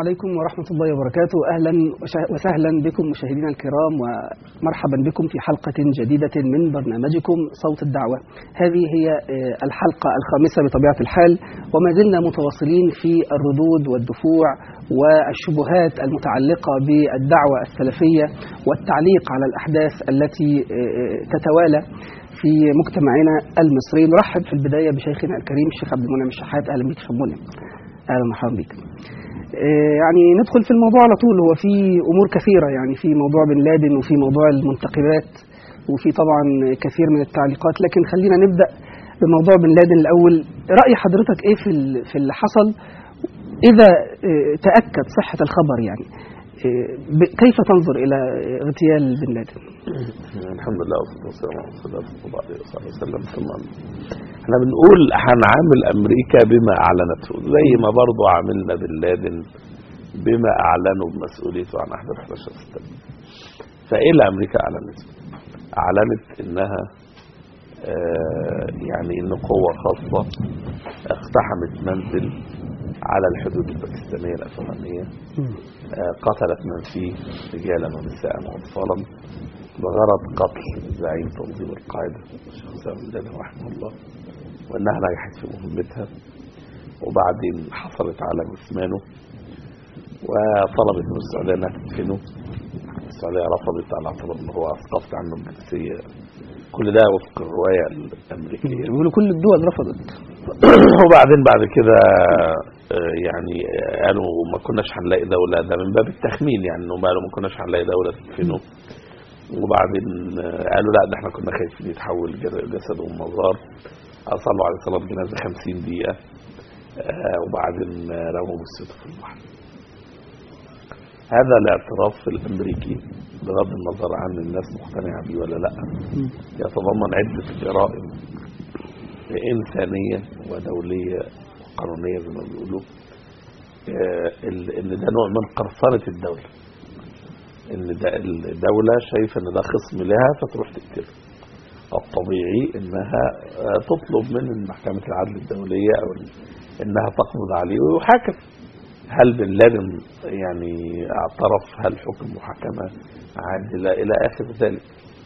عليكم ورحمة الله وبركاته أهلا وسهلا بكم مشاهدينا الكرام ومرحبا بكم في حلقة جديدة من برنامجكم صوت الدعوة هذه هي الحلقة الخامسة بطبيعة الحال وما زلنا متواصلين في الردود والدفوع والشبهات المتعلقة بالدعوة السلفية والتعليق على الأحداث التي تتوالى في مجتمعنا المصري نرحب في البداية بشيخنا الكريم الشيخ عبد المنعم الشحات أهلا بك شيخ منعم اهلا ومرحبا بك. يعني ندخل في الموضوع على طول هو في امور كثيره يعني في موضوع بن لادن وفي موضوع المنتخبات وفي طبعا كثير من التعليقات لكن خلينا نبدا بموضوع بن لادن الاول راي حضرتك ايه في في اللي حصل اذا تاكد صحه الخبر يعني كيف تنظر الى اغتيال بن لادن؟ الحمد لله والصلاه والسلام على رسول الله صلى الله عليه وسلم ثم احنا بنقول هنعامل امريكا بما اعلنته زي ما برضه عاملنا بن لادن بما اعلنوا بمسؤوليته عن احداث 11 سبتمبر فايه اللي امريكا اعلنته؟ اعلنت انها آه يعني ان قوه خاصه اقتحمت منزل على الحدود الباكستانيه الافغانيه آه قتلت من فيه رجالا ونساء واطفالا بغرض قتل زعيم تنظيم القاعده الشيخ اسامه بن لادن رحمه الله وانها نجحت في مهمتها وبعدين حصلت على جثمانه وطلبت من السعوديه انها تدفنه السعوديه رفضت على اعتبار ان هو اسقطت عنه الجنسيه كل ده وفق الروايه الامريكيه بيقولوا كل الدول رفضت وبعدين بعد كده يعني قالوا ما كناش هنلاقي دوله ده من باب التخمين يعني انهم قالوا ما كناش هنلاقي دوله تدفنه وبعدين قالوا لا ده احنا كنا خايفين يتحول جسده مزار صلوا عليه صلاة جنازة 50 دقيقة آه وبعدين رموا جثته في البحر هذا الاعتراف الامريكي بغض النظر عن الناس مقتنعه بيه ولا لا يتضمن عده جرائم انسانيه ودوليه وقانونيه زي ما بيقولوا آه ان ده نوع من قرصنه الدوله ان ده الدوله شايفه ان ده خصم لها فتروح تقتله الطبيعي انها تطلب من محكمة العدل الدولية او انها تقبض عليه ويحاكم هل بن لادن يعني اعترف هل حكم محاكمة عادلة الى اخر ذلك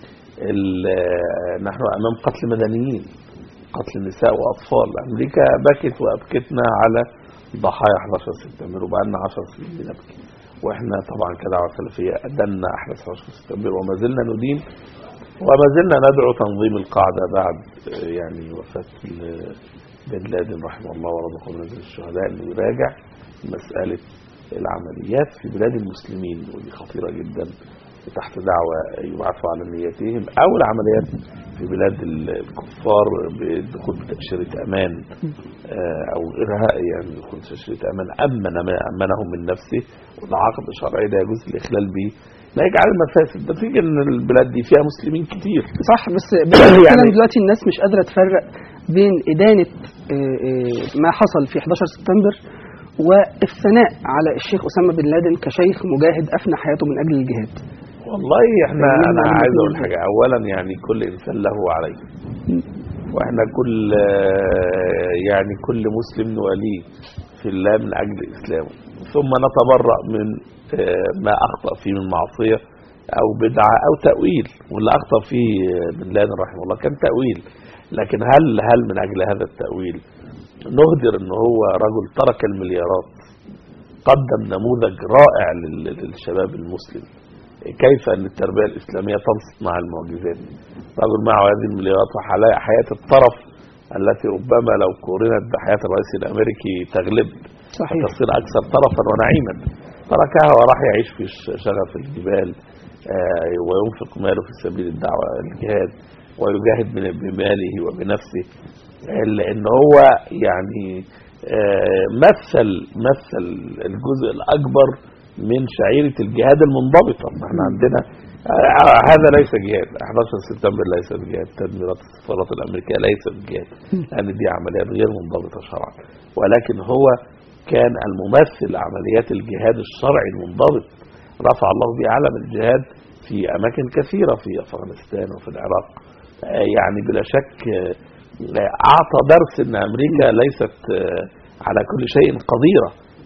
نحن امام قتل مدنيين قتل نساء واطفال امريكا بكت وابكتنا على ضحايا 11 سبتمبر وبقالنا 10 سنين بنبكي واحنا طبعا كدعوه سلفيه ادنا احداث 11 سبتمبر وما زلنا ندين وما زلنا ندعو تنظيم القاعدة بعد يعني وفاة بن لادن رحمه الله ورزقه منزل الشهداء انه يراجع مسألة العمليات في بلاد المسلمين ودي خطيرة جدا تحت دعوة يبعثوا على نياتهم او العمليات في بلاد الكفار بدخول بتأشيرة امان او غيرها يعني دخول تأشيرة امان امن امنهم من نفسه وده عقد شرعي لا يجوز الاخلال به لا يجعل المفاسد نتيجة ان البلاد دي فيها مسلمين كتير صح بس يعني دلوقتي الناس مش قادرة تفرق بين إدانة ما حصل في 11 سبتمبر والثناء على الشيخ أسامة بن لادن كشيخ مجاهد أفنى حياته من أجل الجهاد والله احنا انا عايز اقول حاجه اولا يعني كل انسان له عليه واحنا كل يعني كل مسلم نواليه في الله من اجل اسلامه ثم نتبرأ من ما اخطا فيه من معصيه او بدعه او تاويل واللي اخطا فيه بن لادن رحمه الله كان تاويل لكن هل هل من اجل هذا التاويل نهدر ان هو رجل ترك المليارات قدم نموذج رائع للشباب المسلم كيف ان التربيه الاسلاميه تصنع المعجزات رجل معه هذه المليارات وحياه حياه الطرف التي ربما لو قورنت بحياه الرئيس الامريكي تغلب صحيح تصير اكثر طرفا ونعيما تركها وراح يعيش في شغف الجبال آه وينفق ماله في سبيل الدعوه الجهاد ويجاهد بماله وبنفسه لان هو يعني آه مثل مثل الجزء الاكبر من شعيره الجهاد المنضبطه احنا عندنا آه هذا ليس جهاد 11 سبتمبر ليس جهاد تدميرات السفارات الامريكيه ليست جهاد لان دي عمليات غير منضبطه شرعا ولكن هو كان الممثل عمليات الجهاد الشرعي المنضبط رفع الله به علم الجهاد في اماكن كثيره في افغانستان وفي العراق يعني بلا شك اعطى درس ان امريكا ليست على كل شيء قديره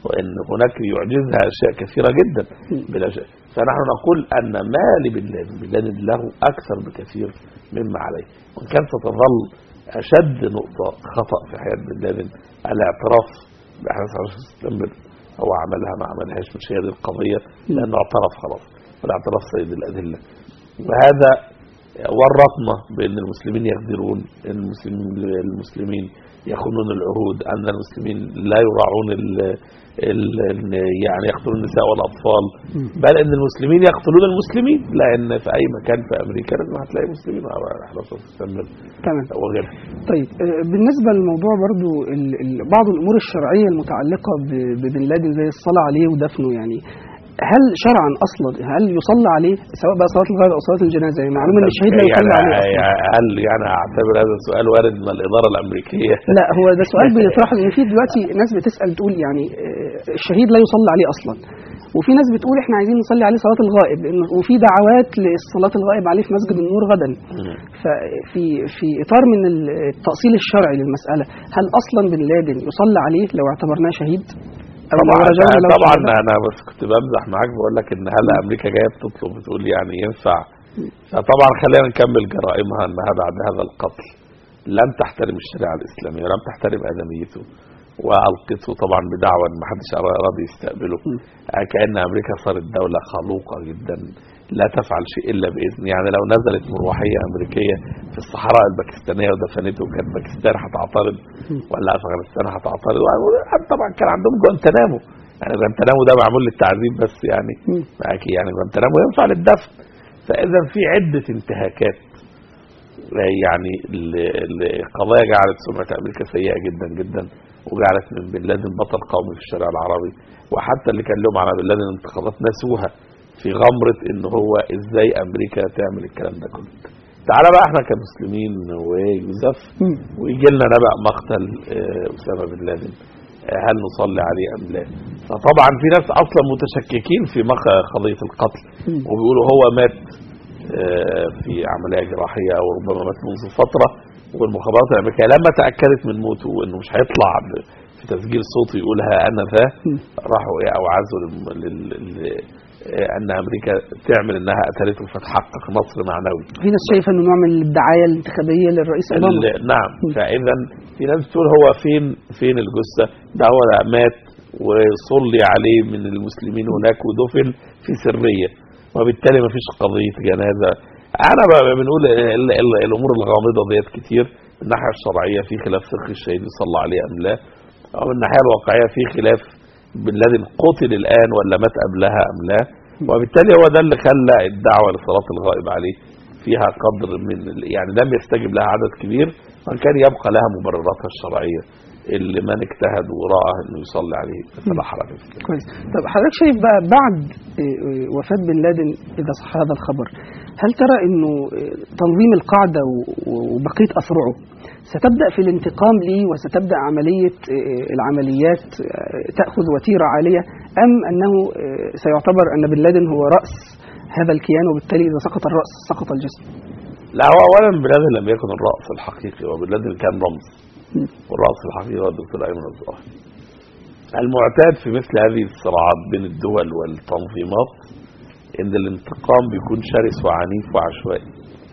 وان هناك يعجزها اشياء كثيره جدا بلا شك فنحن نقول ان ما لبن لادن بن لادن له اكثر بكثير مما عليه وان كانت ستظل اشد نقطه خطا في حياه بن لادن الاعتراف باحداث 11 سبتمبر هو عملها ما عملهاش مش هي دي القضيه لانه اعترف خلاص والاعتراف سيد الادله وهذا ورطنا بان المسلمين يغدرون ان المسلمين المسلمين يخونون العهود ان المسلمين لا يراعون ال ال يعني يقتلون النساء والاطفال بل ان المسلمين يقتلون المسلمين لان في اي مكان في امريكا لازم هتلاقي مسلمين على 11 سبتمبر تمام وغيرها طيب آه، بالنسبة للموضوع برضو ال- ال- بعض الأمور الشرعية المتعلقة ب- ببن لادن زي الصلاة عليه ودفنه يعني هل شرعا أصلا هل يصلى عليه سواء بقى صلاة الغائب أو صلاة الجنازة يعني معلوم أن الشهيد لا يصلى عليه يعني أصلا هل يعني اعتبر هذا السؤال وارد من الاداره الامريكيه لا هو ده سؤال بيطرح لأن في دلوقتي ناس بتسأل تقول يعني آه، الشهيد لا يصلى عليه أصلا وفي ناس بتقول احنا عايزين نصلي عليه صلاة الغائب لأنه وفي دعوات لصلاة الغائب عليه في مسجد النور غدا ففي في اطار من التاصيل الشرعي للمساله هل اصلا بن لادن يصلى عليه لو اعتبرناه شهيد او لو طبعا رجعنا له طبعا شهادة؟ انا بس كنت بمزح معاك بقول لك ان هل امريكا جايه بتطلب بتقول يعني ينفع فطبعا خلينا نكمل جرائمها انها بعد هذا القتل لم تحترم الشريعه الاسلاميه ولم تحترم ادميته والقته طبعا بدعوى ان ما حدش راضي يستقبله آه، كان امريكا صارت دوله خلوقه جدا لا تفعل شيء الا باذن يعني لو نزلت مروحيه امريكيه في الصحراء الباكستانيه ودفنته كانت باكستان هتعترض ولا افغانستان هتعترض وعند- طبعا كان عندهم جوانتنامو يعني جوانتنامو ده معمول للتعذيب بس يعني مم. أكيد يعني جوانتنامو ينفع للدفن فاذا في عده انتهاكات يعني ال- ال- القضايا جعلت سمعه امريكا سيئه جدا جدا وجعلت من بن لادن بطل قومي في الشارع العربي وحتى اللي كان لهم على بن لادن انتقادات نسوها في غمره ان هو ازاي امريكا تعمل الكلام ده كله. تعالى بقى احنا كمسلمين ويوسف مم. ويجي لنا نبأ مقتل آه، اسامه بن لادن آه، هل نصلي عليه ام لا؟ فطبعا في ناس اصلا متشككين في مق- قضيه القتل مم. وبيقولوا هو مات آه، في عمليه جراحيه او ربما مات منذ فتره والمخابرات الامريكيه لما تاكدت من موته وانه مش هيطلع ب- في تسجيل صوتي يقولها انا ذا مم. راحوا ايه اوعزوا لل- لل- لل- آه، ان امريكا تعمل انها قتلته فتحقق نصر معنوي في ناس شايفه انه نوع من الدعايه الانتخابيه للرئيس اوباما ال- نعم فاذا في ناس بتقول هو فين فين الجثه ده هو لا مات وصلي عليه من المسلمين هناك ودفن في سريه وبالتالي ما فيش قضيه جنازه انا بقى بنقول ال- ال- الامور الغامضه ديت كتير من الناحيه الشرعيه في خلاف فقهي الشهيد يصلى عليه ام لا او من الناحيه الواقعيه في خلاف بن لادن قتل الان ولا مات قبلها ام لا وبالتالي هو ده اللي خلى الدعوه لصلاه الغائب عليه فيها قدر من ال- يعني لم يستجب لها عدد كبير وان كان يبقى لها مبرراتها الشرعيه اللي من اجتهد ورأى انه يصلي عليه فلا حرج فيه. كويس طب حضرتك شايف بقى بعد إيه، إيه، وفاه بن لادن اذا صح هذا الخبر هل ترى انه إيه، تنظيم القاعده و- و- وبقيه افرعه ستبدا في الانتقام ليه وستبدا عمليه إيه، العمليات إيه، تاخذ وتيره عاليه ام انه إيه، سيعتبر ان بن لادن هو راس هذا الكيان وبالتالي اذا سقط الراس سقط الجسم لا هو اولا بن لادن لم يكن الرأس الحقيقي وبن لادن كان رمز والرأس الحقيقي هو الدكتور ايمن الظاهر المعتاد في مثل هذه الصراعات بين الدول والتنظيمات ان الانتقام بيكون شرس وعنيف وعشوائي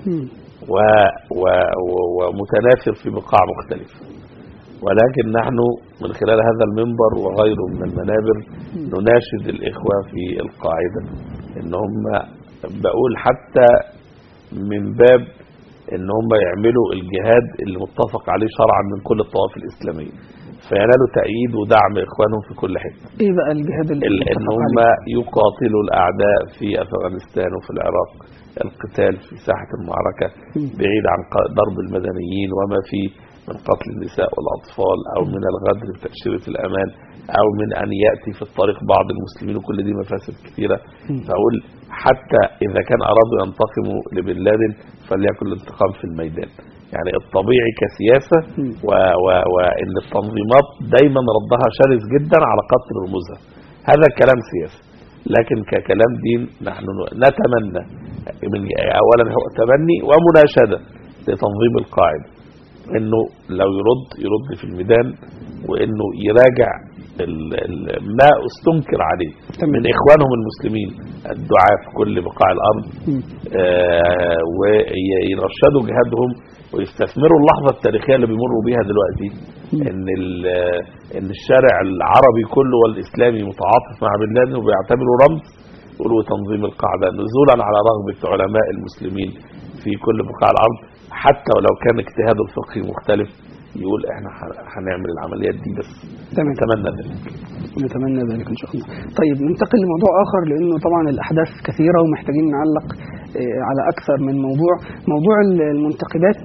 و و و ومتناثر في بقاع مختلفة ولكن نحن من خلال هذا المنبر وغيره من المنابر نناشد الإخوة في القاعدة إن هم بقول حتى من باب إن هم يعملوا الجهاد اللي متفق عليه شرعا من كل الطوائف الإسلامية فينالوا تأييد ودعم إخوانهم في كل حتة ايه بقى الجهاد اللي ال- ان متفق هم عليه؟ يقاتلوا الاعداء في افغانستان وفي العراق القتال في ساحه المعركه مم. بعيد عن ق- ضرب المدنيين وما فيه من قتل النساء والاطفال او من الغدر بتاشيره الامان او من ان ياتي في الطريق بعض المسلمين وكل دي مفاسد كثيره مم. فاقول حتى اذا كان ارادوا ينتقموا لبن لادن فليكن الانتقام في الميدان يعني الطبيعي كسياسه مم. و و وان التنظيمات دايما ردها شرس جدا على قتل رموزها هذا كلام سياسي لكن ككلام دين نحن نتمنى من اولا هو تمني ومناشده لتنظيم القاعده انه لو يرد يرد في الميدان وانه يراجع ال- ال- ما استنكر عليه تمام. من اخوانهم المسلمين الدعاة في كل بقاع الارض مم. آه، ويرشدوا جهادهم ويستثمروا اللحظة التاريخية اللي بيمروا بيها دلوقتي مم. ان ال- ان الشارع العربي كله والاسلامي متعاطف مع بن لادن وبيعتبره رمز يقولوا تنظيم القاعدة نزولا على رغبة علماء المسلمين في كل بقاع الارض حتى ولو كان اجتهاده الفقهي مختلف يقول احنا ح- هنعمل العمليات دي بس تمام نتمنى ذلك نتمنى ذلك ان شاء الله. طيب ننتقل لموضوع اخر لانه طبعا الاحداث كثيره ومحتاجين نعلق آه، على اكثر من موضوع، موضوع المنتخبات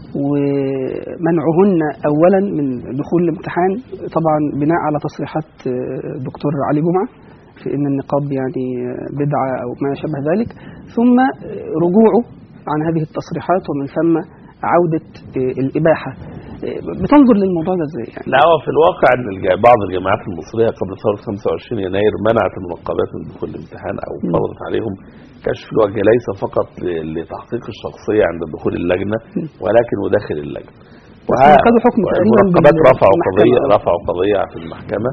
ومنعهن اولا من دخول الامتحان طبعا بناء على تصريحات آه، دكتور علي جمعه في ان النقاب يعني آه، بدعه او ما شابه ذلك، ثم آه، رجوعه عن هذه التصريحات ومن ثم عوده آه، الاباحه. آه، بتنظر للموضوع ده ازاي يعني؟ لا هو في الواقع ان الج- بعض الجامعات المصريه قبل ثوره 25 يناير منعت المنقبات من دخول الامتحان او مم. فرضت عليهم كشف الوجه ليس فقط ل- لتحقيق الشخصيه عند دخول اللجنه مم. ولكن وداخل اللجنه. بس هم خدوا حكم تقريبا المنقبات بال- رفعوا بالمحكمة. قضيه رفعوا قضيه في المحكمه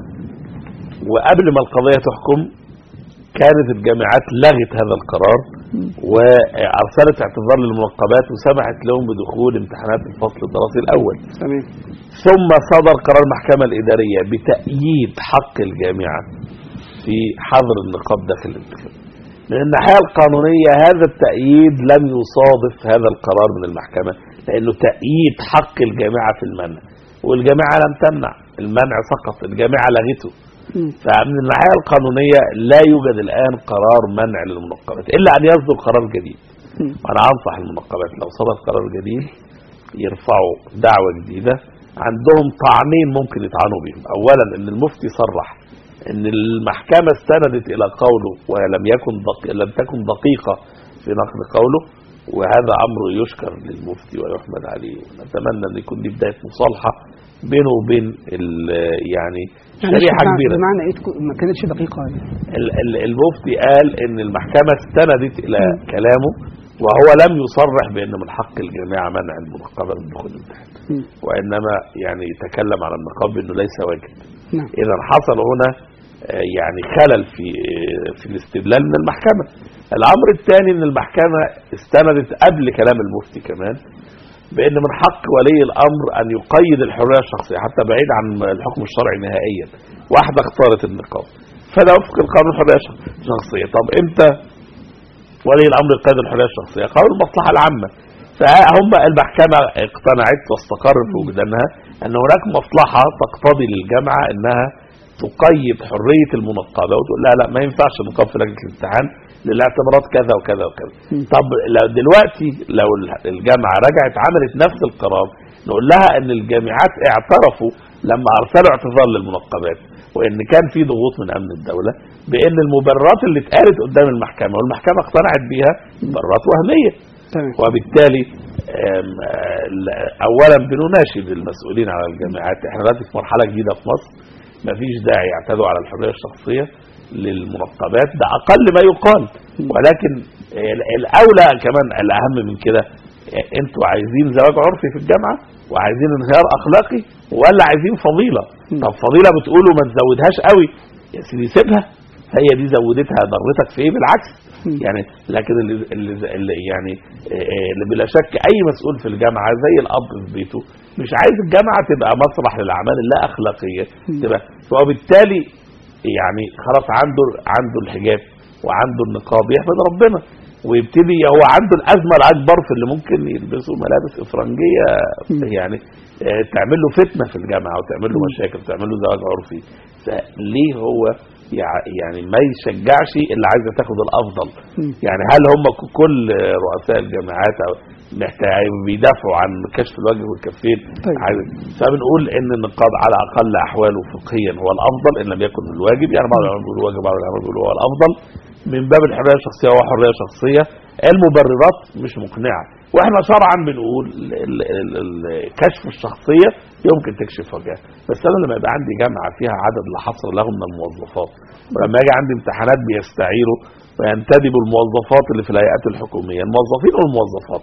وقبل ما القضيه تحكم كانت الجامعات لغت هذا القرار مم. وارسلت اعتذار للمنقبات وسمحت لهم بدخول امتحانات الفصل الدراسي الاول. تمام ثم صدر قرار المحكمة الإدارية بتأييد حق الجامعة في حظر النقاب داخل الانتخاب من الناحية القانونية هذا التأييد لم يصادف هذا القرار من المحكمة لأنه تأييد حق الجامعة في المنع والجامعة لم تمنع المنع سقط الجامعة لغته مم. فمن الناحية القانونية لا يوجد الآن قرار منع للمنقبات إلا أن يصدر قرار جديد مم. وانا انصح المنقبات لو صدر قرار جديد يرفعوا دعوة جديدة عندهم طعنين ممكن يطعنوا بهم اولا ان المفتي صرح ان المحكمة استندت الى قوله ولم يكن دق... لم تكن دقيقة في نقد قوله وهذا امر يشكر للمفتي ويحمد عليه نتمنى ان يكون دي بداية مصالحة بينه وبين ال- يعني يعني شريحة بمعنى- كبيرة بمعنى ايه تكون- ما كانتش دقيقه يعني. ال- ال- المفتي قال ان المحكمة استندت الى مم. كلامه وهو لم يصرح بان من حق الجماعة منع المنقبة من دخول الامتحان مم. وانما يعني تكلم على النقاب انه ليس واجب نعم اذا حصل هنا آه، يعني خلل في آه، في الاستدلال من المحكمة الامر الثاني ان المحكمة استندت قبل كلام المفتي كمان بان من حق ولي الامر ان يقيد الحريه الشخصيه حتى بعيد عن الحكم الشرعي نهائيا واحده اختارت النقاب فده وفق القانون الحريه الشخصيه طب امتى ولي الامر يقيد الحريه الشخصيه قالوا المصلحه العامه فهم المحكمه اقتنعت واستقر في وجدانها ان هناك مصلحه تقتضي للجامعه انها تقيد حريه المنقبه وتقول لا لا ما ينفعش النقاب في لجنه الامتحان للاعتبارات كذا وكذا وكذا مم. طب لو دلوقتي لو الجامعه رجعت عملت نفس القرار نقول لها ان الجامعات اعترفوا لما ارسلوا اعتذار للمنقبات وان كان في ضغوط من امن الدوله بان المبررات اللي اتقالت قدام المحكمه والمحكمه اقتنعت بيها مبررات وهميه تمام وبالتالي آم، آه، لا- اولا بنناشد المسؤولين على الجامعات احنا دلوقتي في مرحله جديده في مصر مفيش داعي يعتدوا على الحريه الشخصيه للمنقبات ده اقل ما يقال ولكن ال- الاولى كمان الاهم من كده آه، انتوا عايزين زواج عرفي في الجامعه وعايزين انهيار اخلاقي ولا عايزين فضيله طب فضيله بتقولوا ما تزودهاش قوي يا سيدي سيبها هي دي زودتها ضرتك في ايه بالعكس مم. يعني لكن اللي, اللي, اللي يعني آه، آه، اللي بلا شك اي مسؤول في الجامعه زي الاب في بيته مش عايز الجامعه تبقى مسرح للاعمال اللا اخلاقيه مم. تبقى فبالتالي يعني خلاص عنده عنده الحجاب وعنده النقاب يحمد ربنا ويبتدي هو عنده الازمه الاكبر في اللي ممكن يلبسوا ملابس افرنجيه مم. يعني آه، تعمل له فتنه في الجامعه وتعمل له مم. مشاكل وتعمل له زواج عرفي فليه هو يع- يعني ما يشجعش اللي عايزه تاخد الافضل مم. يعني هل هم ك- كل رؤساء الجامعات او محتاج بيدافعوا عن كشف الوجه والكفين طيب. عايز- فبنقول ان النقاب على اقل احواله فقهيا هو الافضل ان لم يكن الواجب يعني بعض العلماء بيقولوا واجب بعض العلماء بيقولوا هو الافضل من باب الحريه الشخصيه وهو حريه شخصيه المبررات مش مقنعه واحنا شرعا بنقول ال- ال- ال- كشف الشخصيه يمكن تكشف وجهها بس انا لما يبقى عندي جامعه فيها عدد لا حصر له من الموظفات ولما يجي عندي امتحانات بيستعيروا وينتدبوا الموظفات اللي في الهيئات الحكوميه الموظفين والموظفات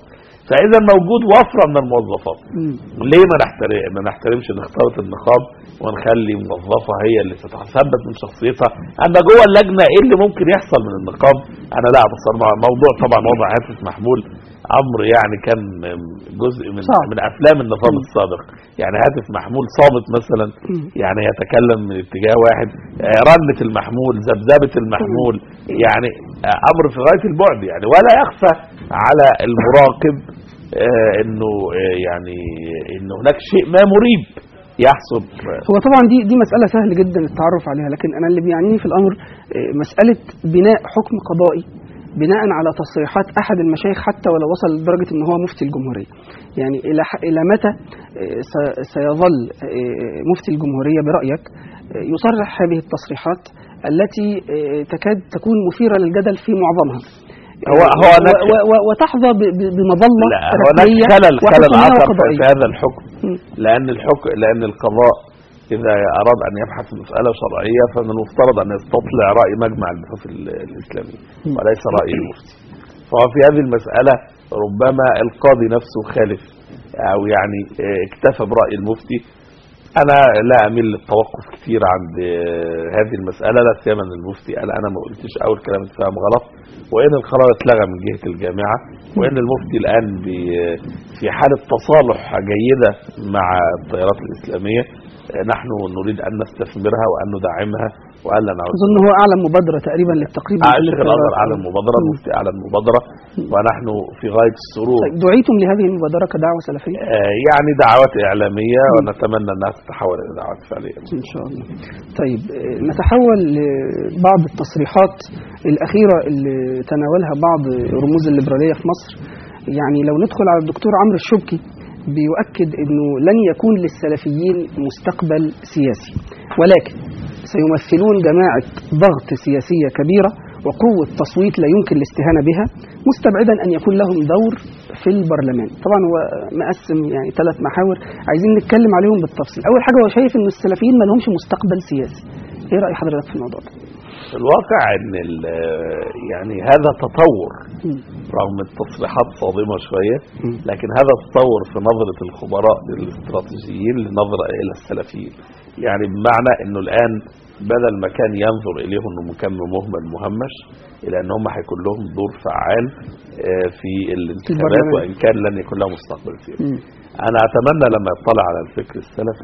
فاذا موجود وفره من الموظفات مم. ليه ما نحترم ما نحترمش نختلط النقاب ونخلي موظفه هي اللي تتثبت من شخصيتها اما جوه اللجنه ايه اللي ممكن يحصل من النقاب انا لا ابصر مع موضوع طبعا وضع هاتف محمول امر يعني كان جزء من صعب. من افلام النظام مم. السابق يعني هاتف محمول صامت مثلا مم. يعني يتكلم من اتجاه واحد آه، رنة المحمول ذبذبة المحمول يعني آه، امر في غاية البعد يعني ولا يخفى على المراقب آه، انه آه، يعني ان هناك شيء ما مريب يحصل هو طبعا دي دي مسألة سهل جدا التعرف عليها لكن أنا اللي بيعنيني في الأمر آه، مسألة بناء حكم قضائي بناء على تصريحات أحد المشايخ حتى ولو وصل لدرجة أن هو مفتي الجمهورية يعني إلى ح- إلى متى آه، س- سيظل آه، مفتي الجمهورية برأيك آه، يصرح هذه التصريحات التي آه، تكاد تكون مثيرة للجدل في معظمها هو هو و- هناك و- و- وتحظى ب- ب- بمظلة لا هو هناك رسمية خلل خلل وحكومية اخر في- وقضائية في هذا الحكم مم. لان الحكم لان القضاء اذا اراد ان يبحث في مساله شرعيه فمن المفترض ان يستطلع راي مجمع البحوث ال- الاسلامي مم. وليس راي المفتي فهو في هذه المساله ربما القاضي نفسه خالف او يعني اه، اكتفى براي المفتي انا لا اميل للتوقف كثير عند اه، هذه المساله لا سيما ان المفتي قال انا ما قلتش اول كلام اتفهم غلط وان القرار اتلغى من جهه الجامعه وان المفتي الان بي- في حاله تصالح جيده مع التيارات الاسلاميه اه، نحن نريد ان نستثمرها وان ندعمها وان لا نعود أظن هو أعلم مبادرة تقريبا للتقريب من كل الشيخ الازهر التيارات. اعلن مبادره مم. المفتي اعلن مبادره ونحن في غايه السرور طيب دعيتم لهذه المبادرة كدعوة سلفية؟ آه، يعني دعوات إعلامية ونتمنى أنها تتحول إلى دعوات فعلية إن شاء الله. طيب آه، نتحول لبعض التصريحات الأخيرة اللي تناولها بعض رموز الليبرالية في مصر. يعني لو ندخل على الدكتور عمرو الشبكي بيؤكد أنه لن يكون للسلفيين مستقبل سياسي ولكن سيمثلون جماعة ضغط سياسية كبيرة وقوة تصويت لا يمكن الاستهانة بها مستبعدا أن يكون لهم دور في البرلمان طبعا هو مقسم يعني ثلاث محاور عايزين نتكلم عليهم بالتفصيل أول حاجة هو شايف أن السلفيين ما لهمش مستقبل سياسي إيه رأي حضرتك في الموضوع ده؟ في الواقع أن ال- يعني هذا تطور مم. رغم التصريحات صادمة شوية مم. لكن هذا تطور في نظرة الخبراء الاستراتيجيين للنظرة إلى السلفيين يعني بمعنى أنه الآن بدل ما كان ينظر إليهم أنه مكان مهمل مهمش إلى أن هم هيكون لهم دور فعال آه، في الانتخابات البرلمان. وإن كان لن يكون لهم مستقبل سياسي مم. انا اتمنى لما يطلع على الفكر السلفي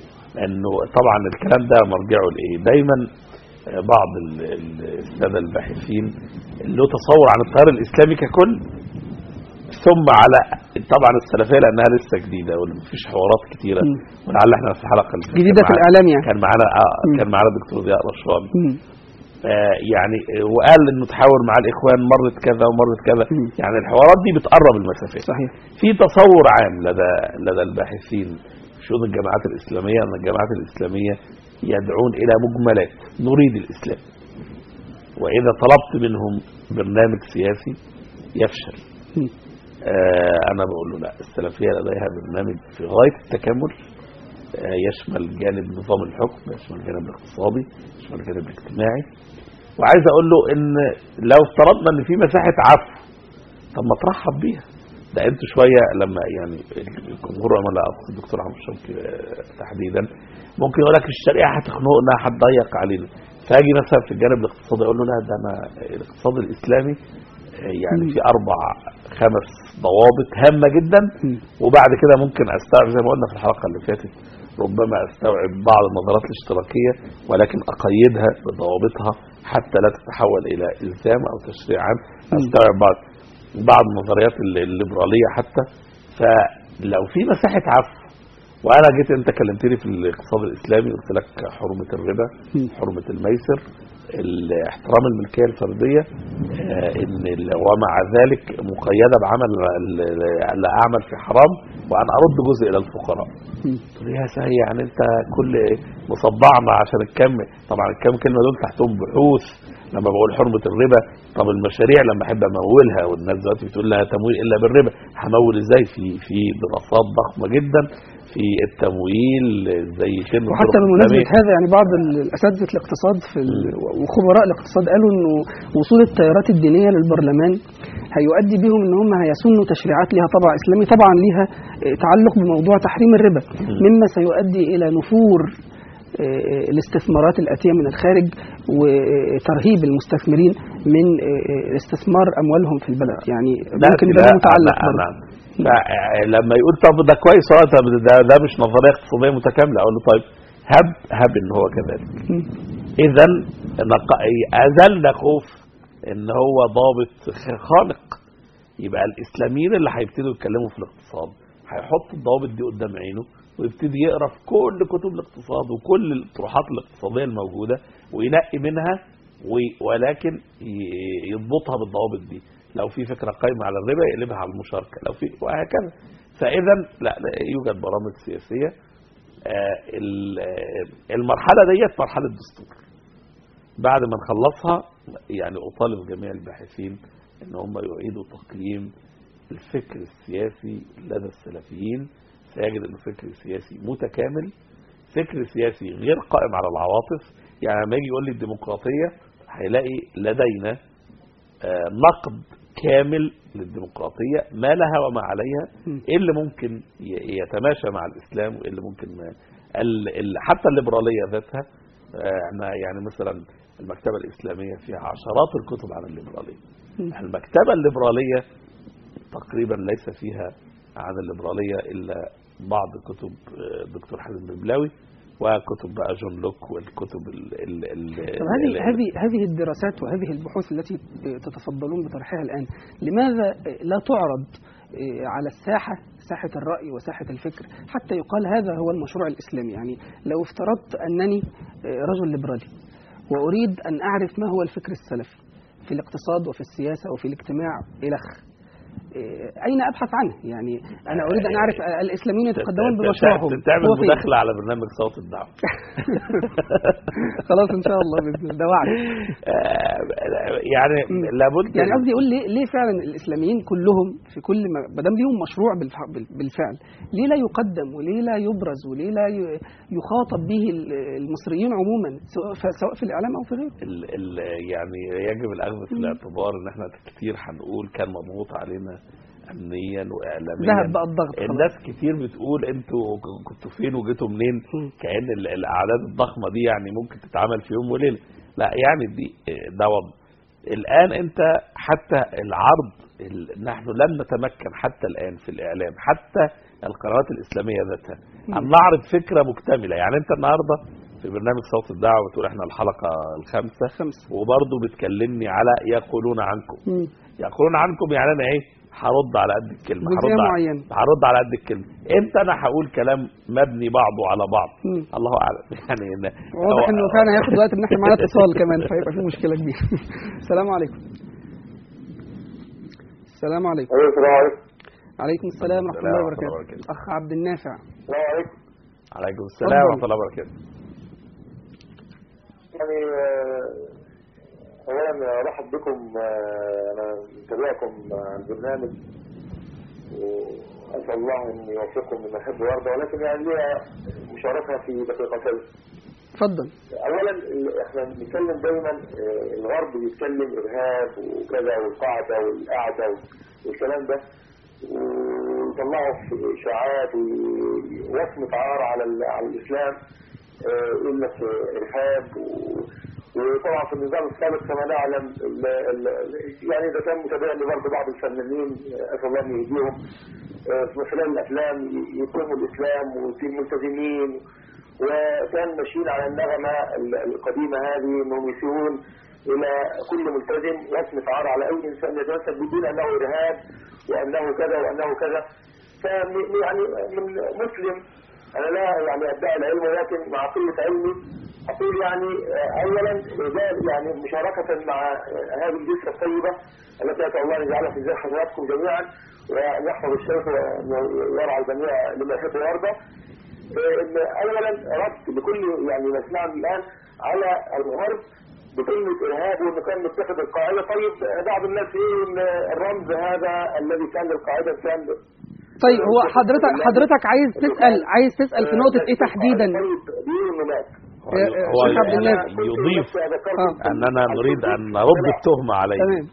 انه طبعا الكلام ده مرجعه لايه دايما آه، بعض ال- ال- الساده الباحثين له تصور عن التيار الاسلامي ككل ثم على طبعا السلفيه لانها لسه جديده ومفيش حوارات كتيره مم. ولعل احنا في الحلقه اللي فاتت جديدة كان في معانا- الإعلام يعني كان معانا آه مم. كان معانا الدكتور ضياء رشوان مم. آه يعني آه، وقال انه تحاور مع الاخوان مرت كذا ومرت كذا مم. يعني الحوارات دي بتقرب المسافات صحيح في تصور عام لدى لدى الباحثين في شؤون الجماعات الاسلاميه ان الجماعات الاسلاميه يدعون الى مجملات نريد الاسلام واذا طلبت منهم برنامج سياسي يفشل مم. آه انا بقول له لا السلفيه لديها برنامج في غايه التكامل آه يشمل جانب نظام الحكم يشمل الجانب الاقتصادي يشمل الجانب الاجتماعي وعايز اقول له ان لو افترضنا ان في مساحه عفو طب ما ترحب بيها ده انتوا شويه لما يعني الجمهور انا لا اقصد الدكتور عمرو شوقي آه، تحديدا ممكن يقول لك الشريعه هتخنقنا هتضيق علينا فاجي مثلا في الجانب الاقتصادي اقول له لا ده انا الاقتصاد الاسلامي آه، يعني مم. في اربع خمس ضوابط هامه جدا مم. وبعد كده ممكن استوعب زي ما قلنا في الحلقه اللي فاتت ربما استوعب بعض النظرات الاشتراكيه ولكن اقيدها بضوابطها حتى لا تتحول الى الزام او تشريع عام مم. استوعب بعض بعض النظريات الل- الليبراليه حتى فلو في مساحه عفو وانا جيت انت كلمتني في الاقتصاد الاسلامي قلت لك حرمه الربا مم. حرمه الميسر ال- احترام الملكيه الفرديه آه، ان ال- ومع ذلك مقيده بعمل ال- ال- لا اعمل في حرام وان ارد جزء الى الفقراء مم. قلت له يا سهي يعني انت كل مصدعنا عشان الكم طبعا الكم كلمه دول تحتهم بحوث لما بقول حرمه الربا طب المشاريع لما احب امولها والناس دلوقتي بتقول لها تمويل الا بالربا همول ازاي في في دراسات ضخمه جدا في التمويل زي فين وحتى بمناسبة هذا يعني بعض ال- الأساتذة الاقتصاد في ال- وخبراء الاقتصاد قالوا إنه وصول التيارات الدينية للبرلمان هيؤدي بهم ان هم هيسنوا تشريعات لها طبع اسلامي طبعا ليها آه، تعلق بموضوع تحريم الربا مما سيؤدي الى نفور آه، الاستثمارات الاتيه من الخارج وترهيب المستثمرين من آه، استثمار اموالهم في البلد يعني ممكن لا، ده متعلق أنا- برضه. أنا- لا، لما يقول طب ده كويس اه طب ده, ده مش نظريه اقتصاديه متكامله اقول له طيب هب هب ان هو كذلك مم. اذا نق- ازلنا خوف ان هو ضابط خ- خانق يبقى الاسلاميين اللي هيبتدوا يتكلموا في الاقتصاد هيحط الضوابط دي قدام عينه ويبتدي يقرا في كل كتب الاقتصاد وكل الطروحات الاقتصاديه الموجوده وينقي منها وي- ولكن ي- يضبطها بالضوابط دي لو في فكره قايمه على الربا يقلبها على المشاركه لو في وهكذا فاذا لا, لا يوجد برامج سياسيه آه، ال- آه، المرحله ديت مرحله دستور بعد ما نخلصها يعني اطالب جميع الباحثين ان هم يعيدوا تقييم الفكر السياسي لدى السلفيين سيجد انه فكر سياسي متكامل فكر سياسي غير قائم على العواطف يعني لما يجي يقول لي الديمقراطيه هيلاقي لدينا آه، نقد كامل للديمقراطيه ما لها وما عليها م. ايه اللي ممكن ي- يتماشى مع الاسلام وايه اللي ممكن ما ال- ال- حتى الليبراليه ذاتها آه، احنا يعني مثلا المكتبه الاسلاميه فيها عشرات الكتب عن الليبراليه م. المكتبه الليبراليه تقريبا ليس فيها عن الليبراليه الا بعض كتب آه، الدكتور حازم ببلاوي وكتب بقى جون لوك والكتب ال ال ال طب هذه هذه هذه الدراسات وهذه البحوث التي تتفضلون بطرحها الان لماذا لا تعرض على الساحه ساحه الراي وساحه الفكر حتى يقال هذا هو المشروع الاسلامي يعني لو افترضت انني رجل ليبرالي واريد ان اعرف ما هو الفكر السلفي في الاقتصاد وفي السياسه وفي الاجتماع الخ اين ابحث عنه يعني انا اريد ان اعرف الاسلاميين يتقدمون بمشروعهم تعمل هو فين؟ مداخله على برنامج صوت الدعوه خلاص ان شاء الله باذن الله ده وعد آه، يعني مم. لابد يعني قصدي يقول ليه ليه فعلا الاسلاميين كلهم في كل ما ما دام ليهم مشروع بالف- بال- بالفعل ليه لا يقدم وليه لا يبرز وليه لا ي- يخاطب به ال- المصريين عموما سواء ف- سواء في الاعلام او في غيره ال ال يعني يجب الاخذ في الاعتبار ان احنا كتير هنقول كان مضغوط علينا امنيا واعلاميا ذهب بقى الضغط خلاص الناس كتير بتقول انتوا كنتوا فين وجيتوا منين مم. كأن ال- الاعداد الضخمه دي يعني ممكن تتعمل في يوم وليله لا يعني دي ده وضع الان انت حتى العرض ال- نحن لم نتمكن حتى الان في الاعلام حتى القنوات الاسلاميه ذاتها ان نعرض فكره مكتمله يعني انت النهارده في برنامج صوت الدعوه بتقول احنا الحلقه الخامسه خمسة وبرضه بتكلمني على يقولون عنكم مم. يقولون عنكم يعني انا ايه هرد على قد الكلمه جزئية هرد على- معينة. هرد على قد الكلمه امتى انا هقول كلام مبني بعضه على بعض مم. الله اعلم يعني إن واضح هو- انه فعلا هياخد وقت ان احنا معانا اتصال كمان فهيبقى في مشكله كبيره السلام عليكم السلام عليكم ايوه السلام عليكم عليكم السلام ورحمه السلام الله ورحمة الله وبركاته وبركاته. اخ عبد النافع السلام عليكم عليكم السلام اتفضل. ورحمه الله وبركاته يعني آه، اولا ارحب بكم آه، انا متابعكم على البرنامج واسال الله ان يوفقكم لما يحب ويرضى ولكن يعني ليها مشاركه في دقيقتين اتفضل اولا ال- احنا بنتكلم دايما آه، الغرب بيتكلم ارهاب وكذا والقاعده والقعده والكلام ده ويطلعوا في اشاعات ووصمة عار على ال- على الاسلام آه، يقول لك ارهاب و- وطبعا في النظام السابق كما نعلم ال- ال- يعني اذا كان متابع لبرضه بعض الفنانين آه، اسال الله ان يهديهم آه، في خلال الافلام يتهموا الاسلام وفي الملتزمين وكان ماشيين على النغمة ال- القديمة هذه انهم يسيئون الى كل ملتزم يصمت عار على اي انسان يتمسك بدين انه ارهاب وانه كذا وانه كذا ف يعني من مسلم انا لا يعني ادعي العلم ولكن مع قله علمي اقول يعني آه، اولا ده يعني مشاركه مع آه، هذه الجثه الطيبه التي اسال الله ان يجعلها في ذكر حضراتكم جميعا وان يحفظ الشيخ وان يرعى الجميع لما يحب ويرضى ان اولا رد لكل يعني ما سمعنا الان على الغرب بكلمه ارهاب وانه كان متخذ القاعده طيب بعض الناس يقولوا ان الرمز هذا الذي كان للقاعده كان طيب هو حضرتك حضرتك عايز تسال عايز تسال في نقطه ايه تحديدا طيب بيقولوا انه مات هو يا- يا هو شيخ عبد يعني النافع. يضيف آه. اننا نريد ان نرد التهمه عليه تمام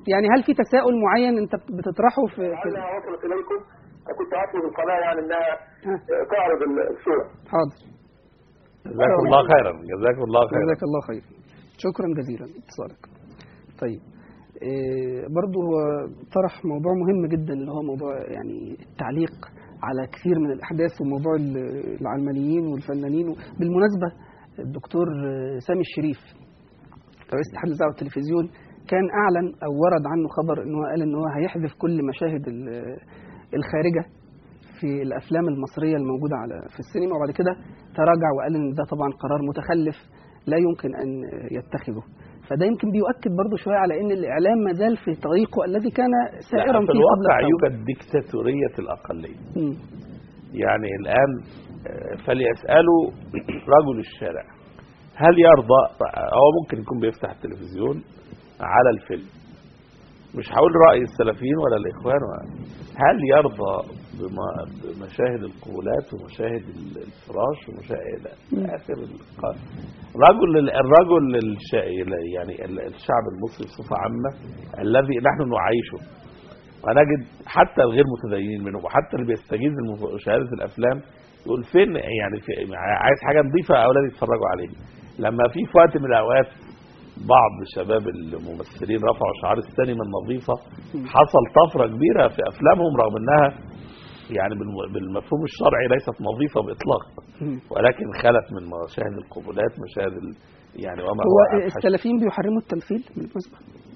يعني هل في تساؤل معين انت بتطرحه في, في لعلها وصلت اليكم كنت اطلب القناه يعني انها ها. تعرض الصوره حاضر جزاكم الله خيرا جزاكم الله خيرا جزاك الله خير شكرا جزيلا اتصالك طيب إيه برضو هو طرح موضوع مهم جدا اللي هو موضوع يعني التعليق على كثير من الاحداث وموضوع ال- العلمانيين والفنانين بالمناسبه الدكتور آه، سامي الشريف رئيس اتحاد الاذاعه والتلفزيون كان اعلن او ورد عنه خبر ان هو قال ان هو هيحذف كل مشاهد ال- الخارجه في الافلام المصريه الموجوده على في السينما وبعد كده تراجع وقال ان ده طبعا قرار متخلف لا يمكن ان يتخذه فده يمكن بيؤكد برضه شويه على ان الاعلام ما زال في طريقه الذي كان سائرا في فيه قبل الواقع الثورة. يوجد ديكتاتورية الأقلية مم. يعني الآن آه، فليسألوا رجل الشارع هل يرضى هو ممكن يكون بيفتح التلفزيون على الفيلم مش هقول رأي السلفيين ولا الإخوان ولا هل يرضى بما- بمشاهد القبولات ومشاهد ال- الفراش ومشاهد إلى آخر القائمة رجل الرجل الش... يعني ال- الشعب المصري بصفة عامة الذي نحن نعيشه ونجد حتى الغير متدينين منهم وحتى اللي بيستجيز مشاهدة الأفلام يقول فين يعني في عايز حاجة نظيفة أولادي يتفرجوا عليها لما في في وقت من الأوقات بعض شباب الممثلين رفعوا شعار السينما النظيفة حصل طفرة كبيرة في أفلامهم رغم أنها يعني بالم- بالمفهوم الشرعي ليست نظيفة بإطلاق مم. ولكن خلت من مشاهد القبولات مشاهد ال... يعني وما هو هو أفحش. السلفيين بيحرموا التمثيل بالمناسبه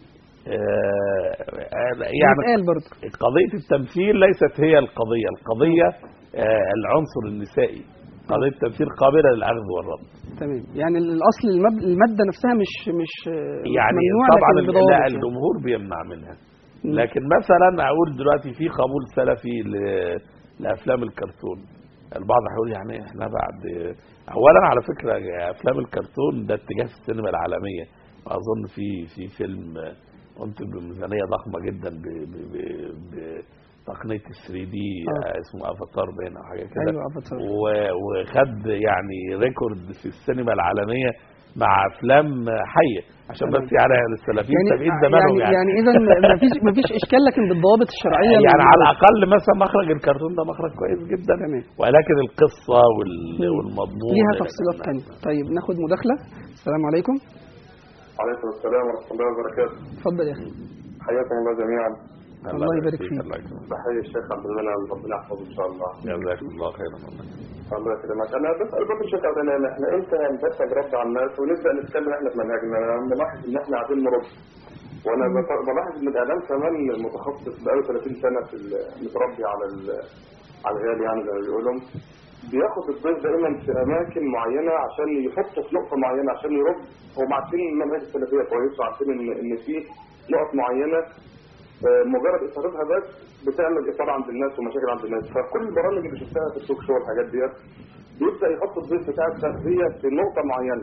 آه، يعني بيتقال برضه قضية التمثيل ليست هي القضية القضية آه، العنصر النسائي قضية التمثيل قابلة للأخذ والرد تمام يعني الاصل المب... الماده نفسها مش مش يعني ممنوع طبعا لكن ال- بضوابط لا يعني. الجمهور بيمنع منها مم. لكن مثلا اقول دلوقتي في قبول سلفي ل- لافلام الكرتون البعض هيقول يعني احنا بعد اولا على فكره افلام الكرتون ده اتجاه في السينما العالميه واظن في في فيلم انتج بميزانيه ضخمه جدا ب ب- ب- بتقنيه ال 3 دي آه. اسمه افاتار باين او حاجه كده ايوه افاتار و- وخد يعني ريكورد في السينما العالمية مع افلام حية عشان بس يعني السلفيين يعني سابقين زمانهم يعني, يعني اذا ما فيش ما فيش اشكال لكن بالضوابط الشرعيه يعني الموجودة. على الاقل مثلا مخرج الكرتون ده مخرج كويس جدا تمام. ولكن القصة وال... مم. والمضمون ليها إلى تفصيلات آخره. ثانيه طيب ناخد مداخله السلام عليكم عليكم السلام ورحمه الله وبركاته اتفضل يا اخي حياكم الله جميعا الله يبارك فيك. الله يكرمك بحيي الشيخ عبد المنعم ربنا يحفظه ان شاء الله جزاكم الله خيرا والله. الله يكرمك انا بسال برضه الشيخ عبد المنعم احنا امتى هنبتج رد على الناس ونبدا نتكلم احنا في منهجنا انا بلاحظ ان احنا عايزين نرد وانا بط- بلاحظ ان الاعلام كمان متخصص بقاله 30 سنه في ال- متربي على ال- على الغالي يعني زي ما بيقولوا بياخد الضيف دايما في اماكن معينه عشان يحطه في نقطه معينه عشان يرد هم عارفين ان المنهج السلفيه كويس وعارفين ان ان في نقط معينه آه، مجرد اثارتها بس بتعمل اثاره عند الناس ومشاكل عند الناس فكل البرامج اللي شفتها في التوك شو والحاجات ديت بيبدا يحط الضيف بتاع السلفيه في نقطه معينه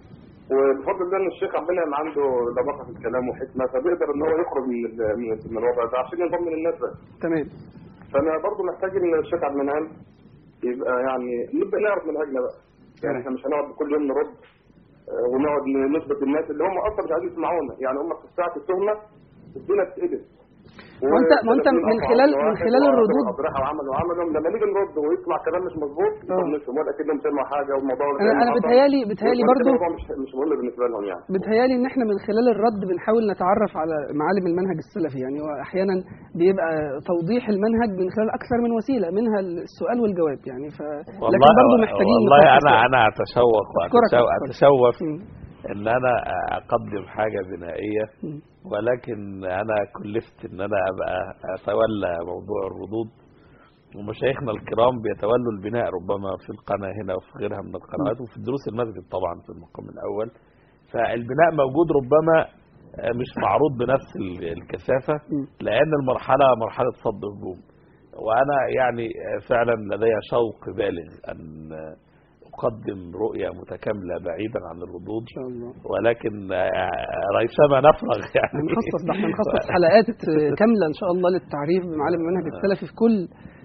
وبفضل الله ان الشيخ عبد المنعم عنده لبقه في الكلام وحكمه فبيقدر ان هو يخرج من ال- من من الوضع ده عشان يضمن الناس بس تمام فانا برضه محتاج ان الشيخ عبد المنعم يبقى يعني نبدا نعرف منهجنا بقى يعني احنا مش هنقعد كل يوم نرد آه، ونقعد نثبت للناس اللي هم اصلا مش عايزين يسمعونا يعني هم في ساعه التهمه الدنيا بتتقلب ما انت- ما انت من خلال- من خلال الردود- وعملوا وعملوا لما نيجي نرد ويطلع كلام مش مظبوط اه. نفهم ولا اكنهم سمعوا حاجه والموضوع ده انا كان انا حصل. بتهيالي بتهيالي ولكن برضو الموضوع مش مش مهم بالنسبه لهم يعني بتهيالي ان احنا من خلال الرد بنحاول نتعرف على معالم المنهج السلفي يعني واحيانا بيبقى توضيح المنهج من خلال اكثر من وسيله منها السؤال والجواب يعني ف لكن برضه محتاجين والله نفكر انا شوية. انا اتشوق أشكرك، وأتشو- أشكرك. اتشوف مم. ان انا اقدم حاجه بنائيه مم. ولكن انا كلفت ان انا ابقى اتولى موضوع الردود ومشايخنا الكرام بيتولوا البناء ربما في القناه هنا وفي غيرها من القنوات وفي دروس المسجد طبعا في المقام الاول فالبناء موجود ربما آه، مش معروض بنفس ال- الكثافه مم. لان المرحله مرحله صد هجوم وانا يعني آه، فعلا لدي شوق بالغ ان آه، اقدم رؤيه متكامله بعيدا عن الردود ان شاء الله ولكن آه، ريثما نفرغ يعني هنخصص ده احنا هنخصص حلقات كامله ان شاء الله للتعريف بمعالم المنهج السلفي في كل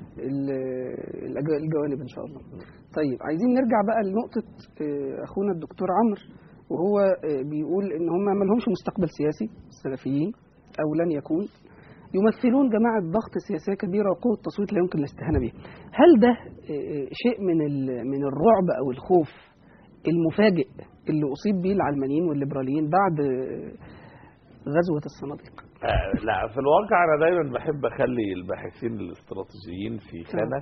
ال- الأج- الجوانب ان شاء الله. طيب عايزين نرجع بقى لنقطه آه، اخونا الدكتور عمرو وهو آه، بيقول ان هم ما لهمش مستقبل سياسي السلفيين او لن يكون يمثلون جماعه ضغط سياسيه كبيره وقوه تصويت لا يمكن الاستهانه بها. هل ده آه، شيء من ال- من الرعب او الخوف المفاجئ اللي اصيب به العلمانيين والليبراليين بعد آه، غزوه الصناديق؟ آه، لا في الواقع انا دايما بحب اخلي الباحثين الاستراتيجيين في خانه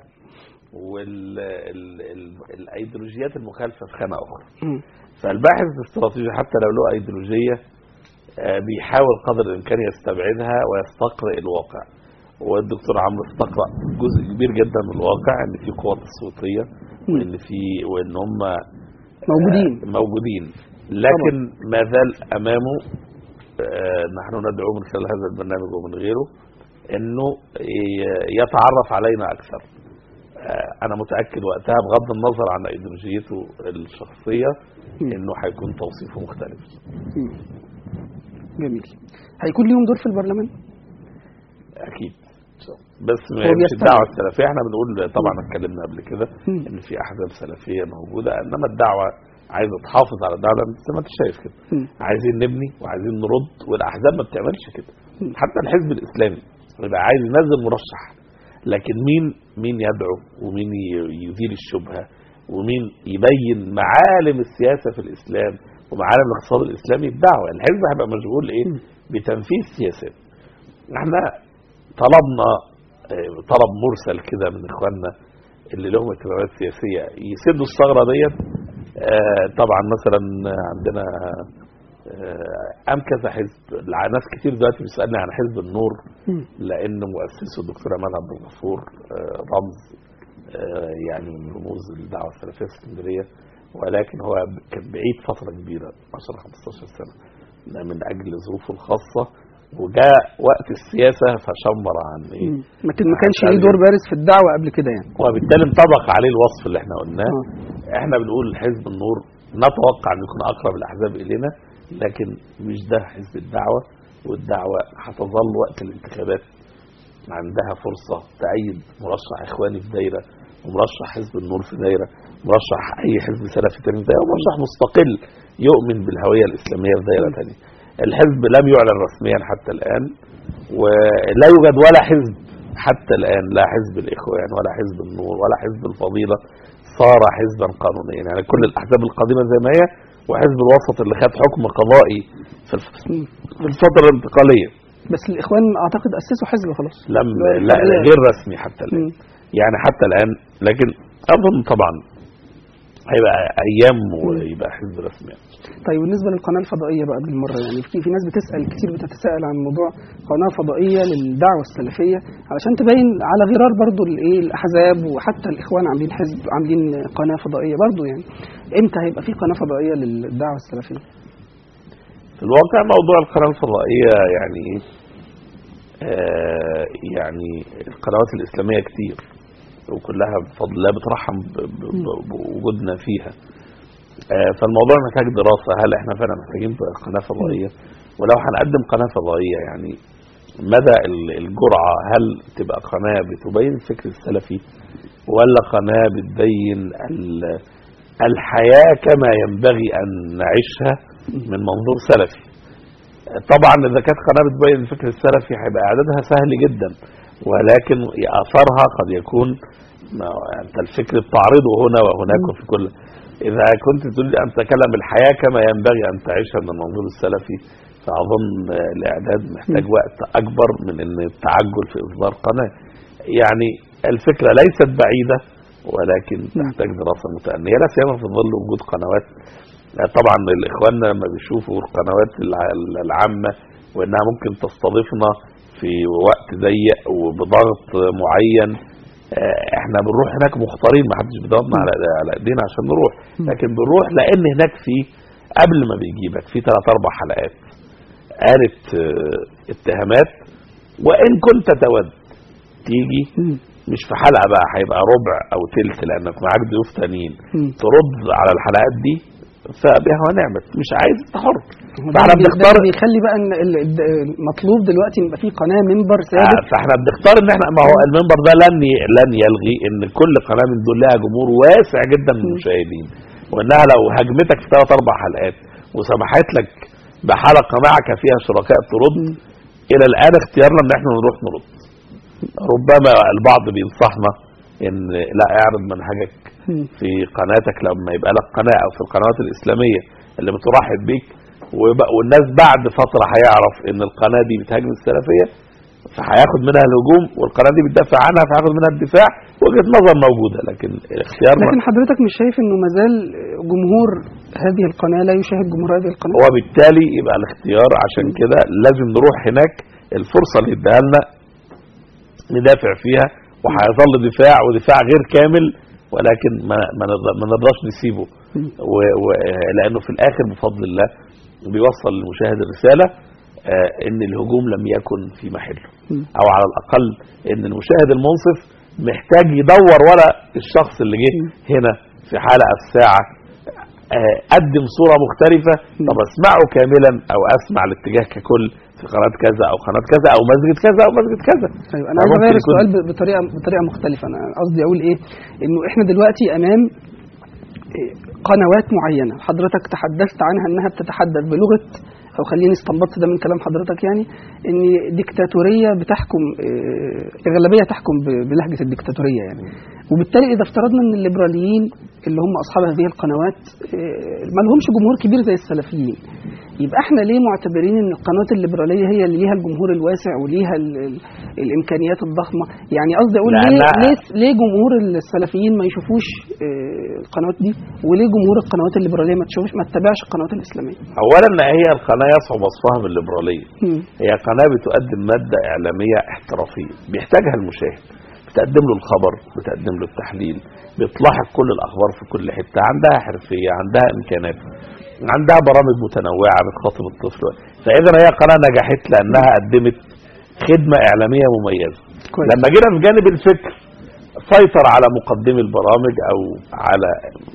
والايديولوجيات المخالفه في خانه اخرى مم. فالباحث الاستراتيجي حتى لو له ايديولوجيه آه، بيحاول قدر الامكان يستبعدها ويستقرئ الواقع والدكتور عمرو استقرأ جزء كبير جدا من الواقع ان في قوى تصويتيه وان في وان هم موجودين آه، موجودين لكن ما زال امامه آه، نحن ندعو من خلال هذا البرنامج ومن غيره انه ي- يتعرف علينا اكثر آه، انا متاكد وقتها بغض النظر عن ايديولوجيته الشخصيه مم. انه هيكون توصيفه مختلف مم. جميل هيكون ليهم دور في البرلمان؟ اكيد بس ما هو مش بيستمر. الدعوه السلفيه احنا بنقول طبعا اتكلمنا قبل كده مم. ان في احزاب سلفيه موجوده انما الدعوه عايزه تحافظ على الدعوه زي ما انت شايف كده مم. عايزين نبني وعايزين نرد والاحزاب ما بتعملش كده مم. حتى الحزب الاسلامي يبقى عايز ينزل مرشح لكن مين مين يدعو ومين ي- يزيل الشبهه ومين يبين معالم السياسه في الاسلام ومعالم الاقتصاد الاسلامي الدعوه الحزب هيبقى مشغول ايه مم. بتنفيذ سياسات احنا طلبنا آه، طلب مرسل كده من اخواننا اللي لهم اهتمامات سياسيه يسدوا الثغره ديت آه، طبعا مثلا عندنا آه، قام كذا حزب الع- ناس كتير دلوقتي بيسالني عن حزب النور مم. لان مؤسسه الدكتور امال عبد الغفور آه، رمز آه، يعني من رموز الدعوه السلفيه في اسكندريه ولكن هو كان بعيد فتره كبيره 10 15 سنه من اجل ظروفه الخاصه وجاء وقت السياسه فشمر عن ايه مم. ما كان- ما كانش ليه دور بارز في الدعوه قبل كده يعني وبالتالي انطبق عليه الوصف اللي احنا قلناه آه. احنا بنقول حزب النور نتوقع ان يكون اقرب الاحزاب الينا لكن مش ده حزب الدعوه والدعوه هتظل وقت الانتخابات عندها فرصه تأيد مرشح اخواني في دايره ومرشح حزب النور في دايره مرشح اي حزب سلفي تاني في دايره ومرشح مستقل يؤمن بالهويه الاسلاميه في دايره ثانيه الحزب لم يعلن رسميا حتى الان ولا يوجد ولا حزب حتى الان لا حزب الاخوان ولا حزب النور ولا حزب الفضيله صار حزبا قانونيا يعني كل الاحزاب القديمه زي ما هي وحزب الوسط اللي خد حكم قضائي في الف- مم. في الفتره الانتقاليه بس الاخوان اعتقد اسسوا حزب خلاص لم اللي هو لا الحرية. غير رسمي حتى الان مم. يعني حتى الان لكن اظن طبعا هيبقى ايام ويبقى حزب رسمي يعني. طيب بالنسبه للقناه الفضائيه بقى بالمره يعني في في ناس بتسال كتير بتتساءل عن موضوع قناه فضائيه للدعوه السلفيه علشان تبين على غرار برضو الايه الاحزاب وحتى الاخوان عاملين حزب عاملين قناه فضائيه برضو يعني امتى هيبقى في قناه فضائيه للدعوه السلفيه؟ في الواقع موضوع القناه الفضائيه يعني إيه؟ آه يعني القنوات الاسلاميه كتير وكلها بفضل الله بترحم ب- ب- ب- بوجودنا فيها آه فالموضوع محتاج دراسه هل احنا فعلا محتاجين قناه فضائيه ولو هنقدم قناه فضائيه يعني مدى ال- الجرعه هل تبقى قناه بتبين الفكر السلفي ولا قناه بتبين ال- الحياه كما ينبغي ان نعيشها من منظور سلفي طبعا اذا كانت قناه بتبين الفكر السلفي هيبقى اعدادها سهل جدا ولكن اثرها قد يكون ما انت الفكر بتعرضه هنا وهناك وفي كل اذا كنت تريد ان تتكلم الحياه كما ينبغي ان تعيشها من المنظور السلفي فاظن الاعداد محتاج وقت اكبر من ان التعجل في اصدار قناه يعني الفكره ليست بعيده ولكن تحتاج دراسه متأنية لا سيما في ظل وجود قنوات طبعا الاخوان لما بيشوفوا القنوات الع- العامه وانها ممكن تستضيفنا في وقت ضيق وبضغط معين آه، احنا بنروح هناك مختارين ما حدش بيضغطنا على على ايدينا عشان نروح لكن بنروح لان هناك في قبل ما بيجيبك في ثلاث اربع حلقات قالت آه، اتهامات وان كنت تود تيجي مم. مش في حلقه بقى هيبقى ربع او تلت لانك معاك ضيوف تانيين مم. ترد على الحلقات دي فبها ونعمت مش عايز انت حر هو ده فاحنا اللي- ده بنختار اللي بيخلي بقى ان ال- الد- المطلوب دلوقتي ان يبقى في قناه منبر ثابت آه، فاحنا بنختار ان احنا ما هو المنبر ده لن ي- لن يلغي ان كل قناه من دول لها جمهور واسع جدا من المشاهدين وانها لو هجمتك في ثلاث اربع حلقات وسمحت لك بحلقه معك فيها شركاء ترد الى الان اختيارنا ان احنا نروح نرد ربما البعض بينصحنا ان لا اعرض منهجك مم. في قناتك لما يبقى لك قناه او في القنوات الاسلاميه اللي بترحب بيك ويبقى والناس بعد فتره هيعرف ان القناه دي بتهاجم السلفيه فهياخد منها الهجوم والقناه دي بتدافع عنها فهياخد منها الدفاع وجهه نظر موجوده لكن اختيارنا لكن حضرتك مش شايف انه مازال جمهور هذه القناه لا يشاهد جمهور هذه القناه وبالتالي يبقى الاختيار عشان كده لازم نروح هناك الفرصه اللي اداها لنا ندافع فيها وهيظل دفاع ودفاع غير كامل ولكن ما ما نرضى- ما نرضاش نسيبه مم. و... و... لانه في الاخر بفضل الله بيوصل للمشاهد الرساله آه، ان الهجوم لم يكن في محله مم. او على الاقل ان المشاهد المنصف محتاج يدور ورا الشخص اللي جه هنا في حلقه في ساعه آه، قدم صوره مختلفه طب اسمعه كاملا او اسمع الاتجاه ككل في قناه كذا او قناه كذا او مسجد كذا او مسجد كذا طيب انا عايز ممكن اغير يكون- السؤال ب- بطريقه بطريقه مختلفه انا قصدي اقول ايه انه احنا دلوقتي امام إيه، قنوات معينه حضرتك تحدثت عنها انها بتتحدث بلغه او خليني استنبطت ده من كلام حضرتك يعني ان ديكتاتوريه بتحكم إيه، اغلبيه تحكم ب- بلهجه الديكتاتوريه يعني وبالتالي اذا افترضنا ان الليبراليين اللي هم اصحاب هذه القنوات إيه، ما لهمش جمهور كبير زي السلفيين يبقى احنا ليه معتبرين ان القنوات الليبراليه هي اللي ليها الجمهور الواسع وليها ال ال الامكانيات الضخمه يعني قصدي اقول ليه لأنها- ليه ليه جمهور السلفيين ما يشوفوش اه، القنوات دي وليه جمهور القنوات الليبراليه ما تشوفش ما تتابعش القنوات الاسلاميه اولا هي القناه يصعب وصفها بالليبراليه مم. هي قناه بتقدم ماده اعلاميه احترافيه بيحتاجها المشاهد بتقدم له الخبر بتقدم له التحليل بتلاحق كل الاخبار في كل حته عندها حرفيه عندها امكانات عندها برامج متنوعه بتخاطب الطفل فاذا هي قناه نجحت لانها قدمت خدمه اعلاميه مميزه كويس. لما جينا في جانب الفكر سيطر على مقدمي البرامج او على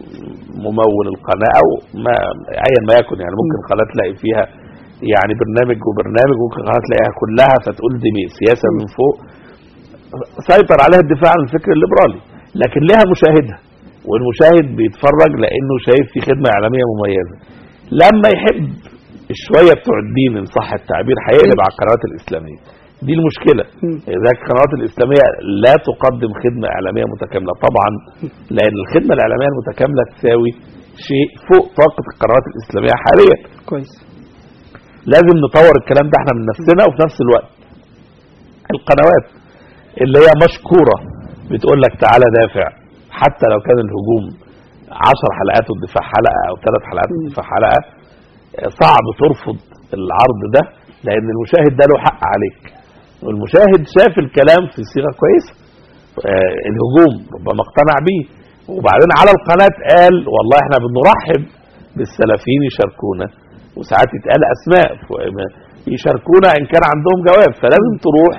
ممول القناه او ما ايا ما يكن يعني ممكن قناه تلاقي فيها يعني برنامج وبرنامج ممكن قناه تلاقيها كلها فتقول دي سياسه من فوق سيطر عليها الدفاع عن الفكر الليبرالي لكن لها مشاهدها والمشاهد بيتفرج لانه شايف في خدمه اعلاميه مميزه لما يحب الشويه بتوع الدين ان صح التعبير هيقلب على القنوات الاسلاميه دي المشكله مم. اذا القنوات الاسلاميه لا تقدم خدمه اعلاميه متكامله طبعا لان الخدمه الاعلاميه المتكامله تساوي شيء فوق طاقه القنوات الاسلاميه حاليا كويس لازم نطور الكلام ده احنا من نفسنا وفي نفس الوقت القنوات اللي هي مشكوره بتقول لك تعالى دافع حتى لو كان الهجوم عشر حلقات والدفاع حلقه او ثلاث حلقات والدفاع حلقه صعب ترفض العرض ده لان المشاهد ده له حق عليك والمشاهد شاف الكلام في صيغه كويسه آه، الهجوم ربما اقتنع بيه وبعدين على القناه قال والله احنا بنرحب بالسلفيين يشاركونا وساعات يتقال اسماء ف- يشاركونا ان كان عندهم جواب فلازم تروح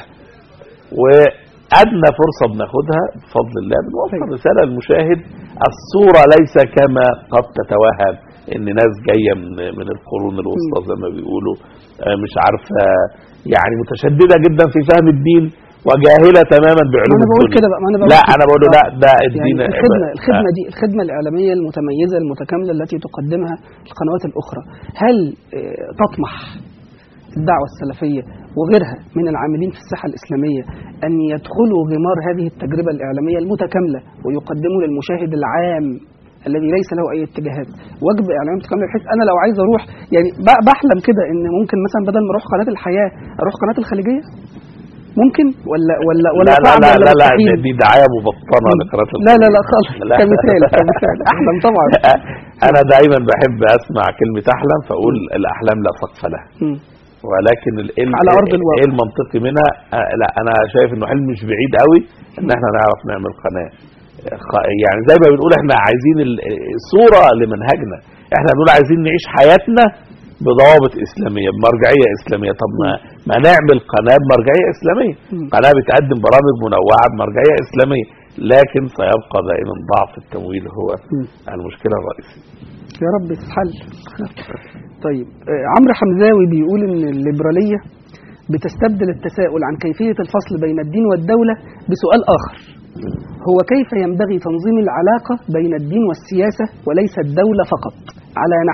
وادنى فرصه بناخدها بفضل الله بنوصل رساله للمشاهد الصوره ليس كما قد تتوهم ان ناس جايه من من القرون الوسطى زي ما بيقولوا آه، مش عارفه يعني متشدده جدا في فهم الدين وجاهله تماما بعلوم ما أنا بقول الدنيا. كده بقى، ما أنا بقول لا كده. انا بقول له لا ده يعني الدين الخدمة آه، الخدمة دي الخدمة الإعلامية المتميزة المتكاملة التي تقدمها القنوات الأخرى هل آه، تطمح الدعوة السلفية وغيرها من العاملين في الساحة الإسلامية أن يدخلوا غمار هذه التجربة الإعلامية المتكاملة ويقدموا للمشاهد العام الذي ليس له أي اتجاهات وجب إعلامي متكامل بحيث أنا لو عايز أروح يعني ب- بحلم كده إن ممكن مثلا بدل ما أروح قناة الحياة أروح قناة الخليجية ممكن ولا ولا ولا لا لا صعب لا ولا لا, لا مستحيل؟ دي دعايه مبطنه لقناه لا لا لا خالص لا. كمثال كمثال احلم طبعا انا دايما بحب اسمع كلمه احلم فاقول الاحلام لا سقف لها مم. ولكن ال- ال- على أرض الواقع. ايه المنطقي منها آه، لا انا شايف انه حلم مش بعيد قوي ان احنا نعرف نعمل قناه خ- يعني زي ما بنقول احنا عايزين ال- صوره لمنهجنا احنا بنقول عايزين نعيش حياتنا بضوابط اسلاميه بمرجعيه اسلاميه طب ما ما نعمل قناه بمرجعيه اسلاميه مم. قناه بتقدم برامج منوعه بمرجعيه اسلاميه لكن سيبقى دائما ضعف التمويل هو مم. المشكله الرئيسيه يا رب تتحل طيب آه، عمرو حمزاوي بيقول ان الليبراليه بتستبدل التساؤل عن كيفيه الفصل بين الدين والدوله بسؤال اخر هو كيف ينبغي تنظيم العلاقه بين الدين والسياسه وليس الدوله فقط على نحو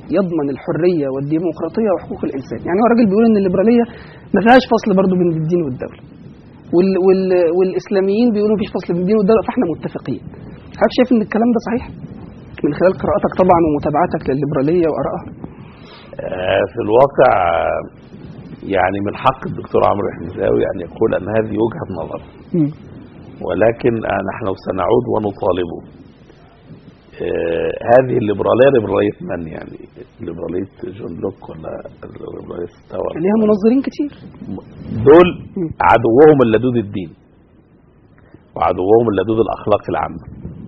يضمن الحريه والديمقراطيه وحقوق الانسان يعني هو الراجل بيقول ان الليبراليه ما فيهاش فصل برضه بين الدين والدوله وال وال والاسلاميين بيقولوا مفيش فصل بين الدين والدوله فاحنا متفقين حضرتك شايف ان الكلام ده صحيح من خلال قراءتك طبعا ومتابعتك للليبراليه وارائها آه، في الواقع آه، يعني من حق الدكتور عمرو حمزاوي ان يقول ان هذه وجهه نظر مم. ولكن آه، نحن سنعود ونطالبه آه، هذه الليبراليه ليبراليه من يعني ليبراليه جون لوك ولا ليبراليه ستاور ليها منظرين كتير دول مم. عدوهم اللدود الدين وعدوهم اللدود الاخلاق العامه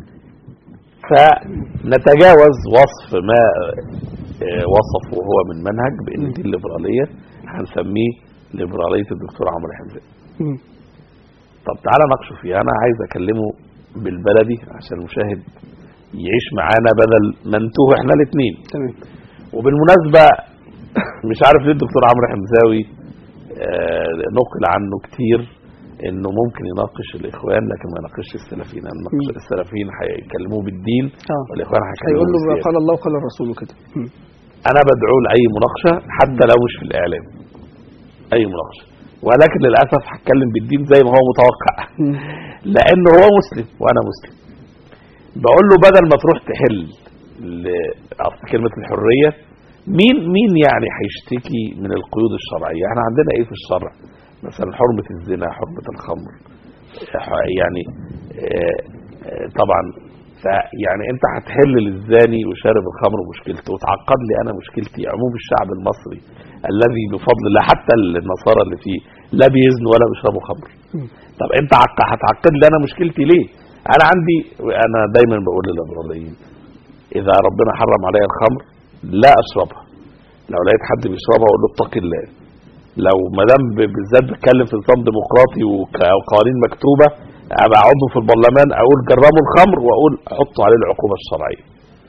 فنتجاوز وصف ما آه، وصفه هو من منهج بان دي الليبراليه هنسميه ليبراليه الدكتور عمرو حمزه مم. طب تعالى ناقشه فيها انا عايز اكلمه بالبلدي عشان المشاهد يعيش معانا بدل ما نتوه احنا الاثنين تمام وبالمناسبه مش عارف ليه الدكتور عمرو حمزاوي آه، نقل عنه كتير انه ممكن يناقش الاخوان لكن ما يناقشش السلفيين يناقش مم. السلفيين هيكلموه بالدين اه والاخوان هيكلموه هيقول له بالسياسة. قال الله وقال الرسول وكده مم. انا بدعو لاي مناقشه حتى لو مش في الاعلام اي مناقشه ولكن للاسف هتكلم بالدين زي ما هو متوقع مم. لان هو مسلم وانا مسلم بقول له بدل ما تروح تحل ل- أصل كلمه الحريه مين مين يعني هيشتكي من القيود الشرعيه احنا عندنا ايه في الشرع مثلا حرمه الزنا حرمه الخمر ح- يعني آه، آه، طبعا فيعني انت هتحل للزاني وشارب الخمر مشكلته وتعقد لي انا مشكلتي عموم الشعب المصري الذي بفضل الله حتى النصارى اللي فيه لا بيزنوا ولا بيشربوا خمر مم. طب انت عق- هتعقد لي انا مشكلتي ليه انا عندي انا دايما بقول للابراريين اذا ربنا حرم علي الخمر لا اشربها لو لقيت حد بيشربها اقول له اتق الله لو ما دام ب- بالذات بتكلم في نظام ديمقراطي وك- وقوانين مكتوبه ابقى عضو في البرلمان اقول جربوا الخمر واقول حطوا عليه العقوبه الشرعيه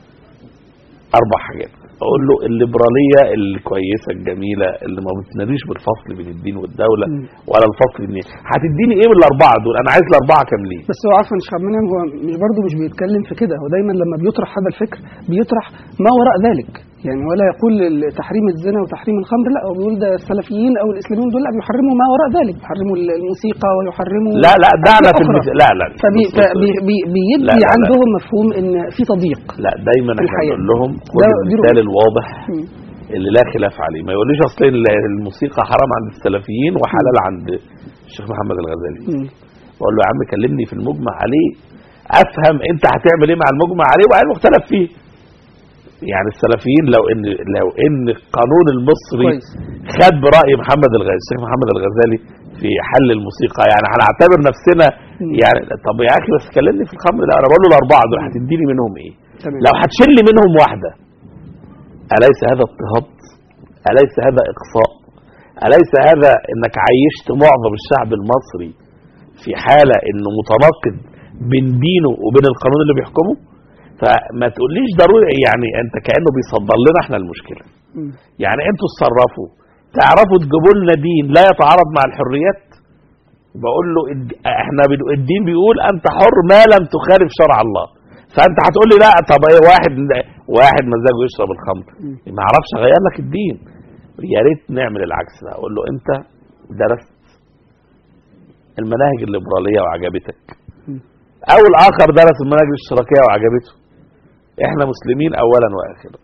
اربع حاجات اقول له الليبراليه الكويسه الجميله اللي ما بتناديش بالفصل بين الدين والدوله مم. ولا الفصل بين هتديني ايه من الاربعه دول انا عايز الاربعه كاملين بس هو عفوا شيخ عبد المنعم هو مش برضه مش بيتكلم في كده هو دايما لما بيطرح هذا الفكر بيطرح ما وراء ذلك يعني ولا يقول ال- تحريم الزنا وتحريم الخمر لا هو بيقول ده السلفيين او الاسلاميين دول لا بيحرموا ما وراء ذلك بيحرموا ال- الموسيقى ويحرموا لا لا دعنا أشياء في أخرى. المثال لا لا فبي بص- بص- فبي بي بيدي لا، لا، لا. عندهم مفهوم ان في تضييق لا دايما احنا الحياة. بنقول لهم خد ده- دي المثال رؤية. الواضح مم. اللي لا خلاف عليه ما يقوليش اصل ال- الموسيقى حرام عند السلفيين وحلال عند الشيخ محمد الغزالي مم. بقول له يا عم كلمني في المجمع عليه افهم انت هتعمل ايه مع المجمع عليه وبعدين مختلف فيه يعني السلفيين لو ان لو ان القانون المصري كويس خد براي محمد الغزالي الشيخ محمد الغزالي في حل الموسيقى يعني هنعتبر نفسنا مم. يعني طب يا اخي بس كلمني في الخمر لا انا بقول له الاربعه دول هتديني منهم ايه تمام لو هتشيل لي منهم واحده اليس هذا اضطهاد اليس هذا اقصاء اليس هذا انك عيشت معظم الشعب المصري في حاله انه متناقض بين دينه وبين القانون اللي بيحكمه فما تقوليش ضروري يعني انت كانه بيصدر لنا احنا المشكله مم. يعني انتوا اتصرفوا تعرفوا تجيبوا لنا دين لا يتعارض مع الحريات بقول له الد- احنا بن- الدين بيقول انت حر ما لم تخالف شرع الله فانت هتقول لي لا طب ايه واحد واحد مزاجه يشرب الخمر مم. ما اعرفش اغير لك الدين يا ريت نعمل العكس ده اقول له انت درست المناهج الليبراليه وعجبتك مم. او الاخر درس المناهج الاشتراكيه وعجبته احنا مسلمين اولا واخرا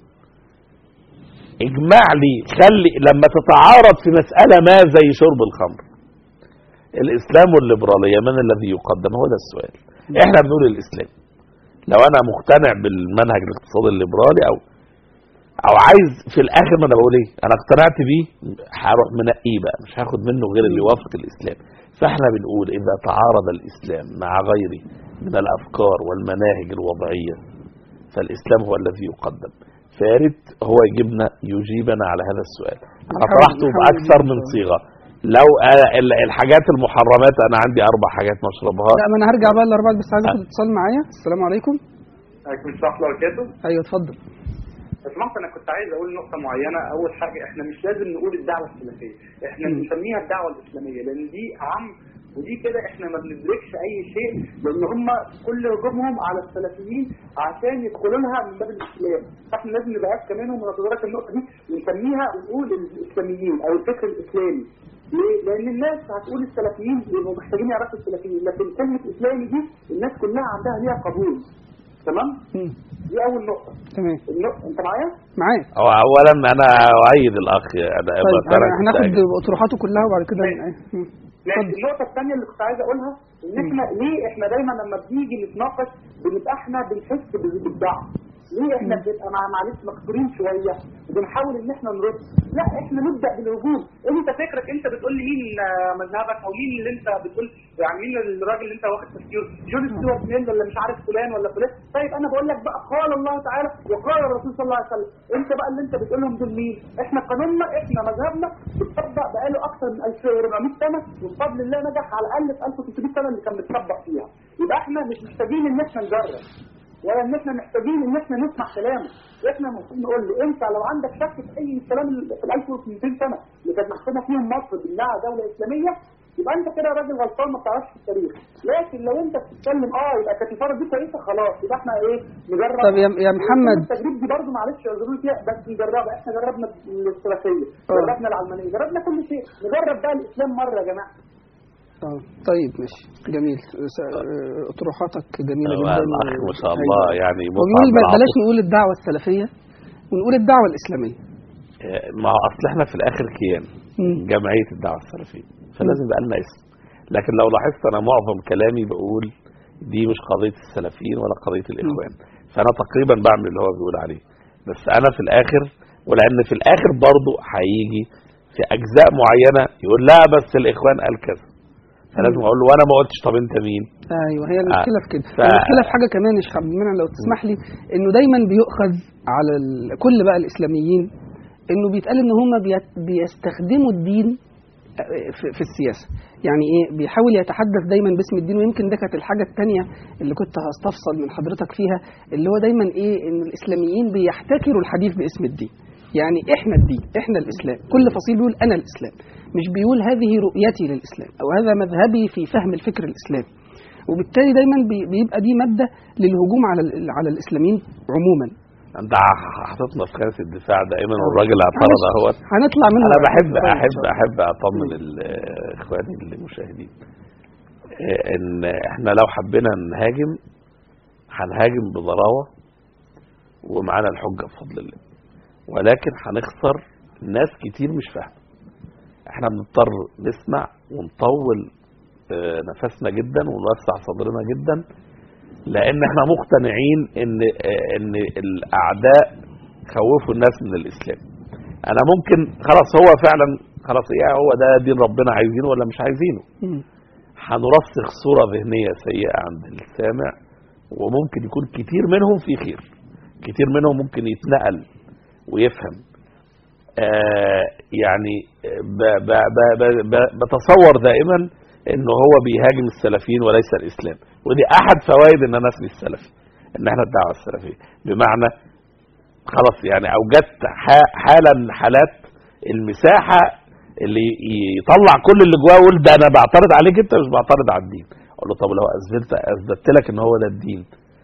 اجمع لي خلي لما تتعارض في مساله ما زي شرب الخمر الاسلام والليبراليه من الذي يقدم هو ده السؤال احنا بنقول الاسلام لو انا مقتنع بالمنهج الاقتصادي الليبرالي او او عايز في الاخر ما انا بقول ايه انا اقتنعت بيه هروح منقيه بقى مش هاخد منه غير اللي يوافق الاسلام فاحنا بنقول اذا تعارض الاسلام مع غيره من الافكار والمناهج الوضعيه فالاسلام هو الذي يقدم فياريت هو يجيبنا يجيبنا على هذا السؤال انا نحاول- طرحته نحاول باكثر نجيب من إن شاء صيغه لو آه، ال- الحاجات المحرمات انا عندي اربع حاجات ما اشربهاش لا ما انا هرجع بقى للاربعه بس عايز اخد اتصال معايا السلام عليكم عليكم السلام ورحمه الله وبركاته ايوه اتفضل لو سمحت انا كنت عايز اقول نقطه معينه اول حاجه احنا مش لازم نقول الدعوه السلفيه احنا مم. بنسميها الدعوه الاسلاميه لان دي اعم ودي كده احنا ما بندركش اي شيء لان هم كل هجومهم على السلفيين عشان يدخلوا لها من باب الاسلام فاحنا لازم نبقى اذكى منهم ونتدرك النقطه دي ونسميها ونقول الاسلاميين او الفكر الاسلامي ليه؟ لان الناس هتقول السلفيين بيبقوا محتاجين يعرفوا السلفيين لكن كلمه اسلامي دي الناس كلها عندها ليها قبول تمام مم. دي اول نقطه تمام النقطه انت معايا معاك هو اولا انا اؤيد الاخ انا طيب بترك أنا- هناخد التأكيد. اطروحاته كلها وبعد كده مم. لكن اتفضل. النقطة الثانية اللي كنت عايز أقولها إن إحنا ليه إحنا دايما لما بنيجي نتناقش بنبقى إحنا بنحس بال- بالضعف ليه إحنا بنبقى مع معلش مكسورين شوية وبنحاول إن إحنا نرد لا إحنا نبدأ بالهجوم أنت فكرك أنت بتقول لي مين آه، مذهبك أو مين اللي أنت بتقول يعني مين الراجل اللي أنت واخد تفكيره جون ستيوارت ميل ولا مش عارف فلان ولا فلان طيب أنا بقول لك بقى قال الله تعالى وقال الرسول صلى الله عليه وسلم أنت بقى اللي أنت بتقولهم دول مين إحنا قانوننا إحنا مذهبنا بيتطبق بقاله أكثر من 1400 سنة وبفضل الله نجح على الأقل في 1300 سنة اللي كان بيتطبق فيها يبقى إحنا مش محتاجين إن إحنا نجرب ولا ان احنا محتاجين ان احنا نسمع كلامه احنا المفروض نقول له انت لو عندك شك في اي من الكلام اللي في ال 1200 سنه اللي كانت محكومه فيهم مصر بانها دوله اسلاميه يبقى انت كده راجل غلطان ما بتعرفش في التاريخ لكن لو انت بتتكلم اه يبقى كانت الفرق دي كويسه خلاص يبقى احنا ايه نجرب طب يا يا محمد التجريب دي برضه معلش اعذروني فيها بس نجربها احنا جربنا الثلاثيه آه. جربنا العلمانيه جربنا كل شيء نجرب بقى الاسلام مره يا جماعه آه. طيب ماشي جميل س- آه، اطروحاتك جميله هو جدا الاخ ما شاء الله أيوة. يعني هو متعب بيقول ب- بلاش بالعاطفة. نقول الدعوه السلفيه ونقول الدعوه الاسلاميه آه، ما هو اصل احنا في الاخر كيان مم. جمعيه الدعوه السلفيه فلازم يبقى لنا اسم لكن لو لاحظت انا معظم كلامي بقول دي مش قضيه السلفيين ولا قضيه الاخوان فانا تقريبا بعمل اللي هو بيقول عليه بس انا في الاخر ولان في الاخر برضه هيجي في اجزاء معينه يقول لا بس الاخوان قال كذا فلازم اقول له وانا ما قلتش طب انت مين ايوه هي المشكله في كده ف- المشكله في حاجه كمان يا شيخ عبد المنعم لو تسمح لي انه دايما بيؤخذ على ال- كل بقى الاسلاميين انه بيتقال ان هم بيت- بيستخدموا الدين في, في السياسه يعني ايه بيحاول يتحدث دايما باسم الدين ويمكن ده كانت الحاجه الثانيه اللي كنت هستفصل من حضرتك فيها اللي هو دايما ايه ان الاسلاميين بيحتكروا الحديث باسم الدين يعني احنا الدين احنا الاسلام كل فصيل بيقول انا الاسلام مش بيقول هذه رؤيتي للاسلام او هذا مذهبي في فهم الفكر الاسلامي وبالتالي دايما بي- بيبقى دي ماده للهجوم على ال- على الاسلاميين عموما انت حاططنا في خانه الدفاع دائما والراجل اعترض اهوت هنطلع منه انا بعد بحب شوية إن احب شاء الله. احب اطمن ال- اخواني المشاهدين إيه ان احنا لو حبينا نهاجم هنهاجم بضراوه ومعانا الحجه بفضل الله ولكن هنخسر ناس كتير مش فاهمه احنا بنضطر نسمع ونطول آه، نفسنا جدا ونوسع صدرنا جدا لان احنا مقتنعين ان آه، ان الاعداء خوفوا الناس من الاسلام انا ممكن خلاص هو فعلا خلاص ايه هو ده دين ربنا عايزينه ولا مش عايزينه مم. هنرسخ صورة ذهنية سيئة عند السامع وممكن يكون كتير منهم في خير كتير منهم ممكن يتنقل ويفهم آه يعني ب ب ب ب ب بتصور دائما انه هو بيهاجم السلفيين وليس الاسلام ودي احد فوائد ان انا اسمي السلفي ان احنا الدعوه السلفيه بمعنى خلاص يعني اوجدت ح- حاله من حالات المساحه اللي يطلع كل اللي جواه ويقول ده انا بعترض عليك انت مش بعترض على الدين اقول له طب لو اثبتت اثبتت لك ان هو ده الدين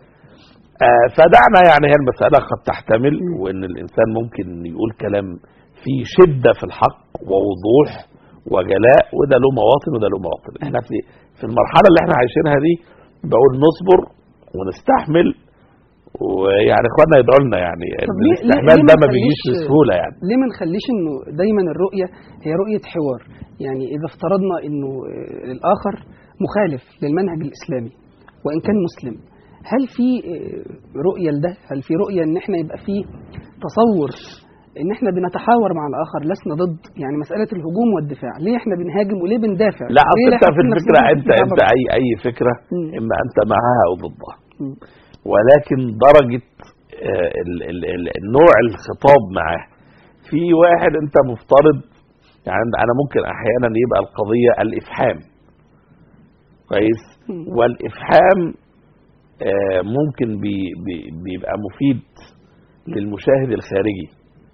آه فدعنا يعني هي المساله قد تحتمل وان الانسان ممكن يقول كلام فيه شده في الحق ووضوح وجلاء وده له مواطن وده له مواطن احنا في في المرحله اللي احنا عايشينها دي بقول نصبر ونستحمل ويعني اخواننا يدعوا لنا يعني طب ليه- ليه- الاستحمال ليه ده ما ما بيجيش نخليش- بسهوله يعني ليه ما نخليش انه دايما الرؤيه هي رؤيه حوار يعني اذا افترضنا انه آه، الاخر مخالف للمنهج الاسلامي وان كان مسلم هل في آه، رؤيه لده هل في رؤيه ان احنا يبقى في تصور ان احنا بنتحاور مع الاخر لسنا ضد يعني مساله الهجوم والدفاع ليه احنا بنهاجم وليه بندافع لا ليه اصل انت نحط في نفسنا الفكره في انت الدفاع انت برضه؟ اي اي فكره مم. اما انت معاها او ضدها مم. ولكن درجه آه، ال- ال- ال- النوع الخطاب معاه في واحد انت مفترض يعني انا ممكن احيانا يبقى القضيه الافحام كويس مم. والافحام آه، ممكن بي- بي- بيبقى مفيد للمشاهد الخارجي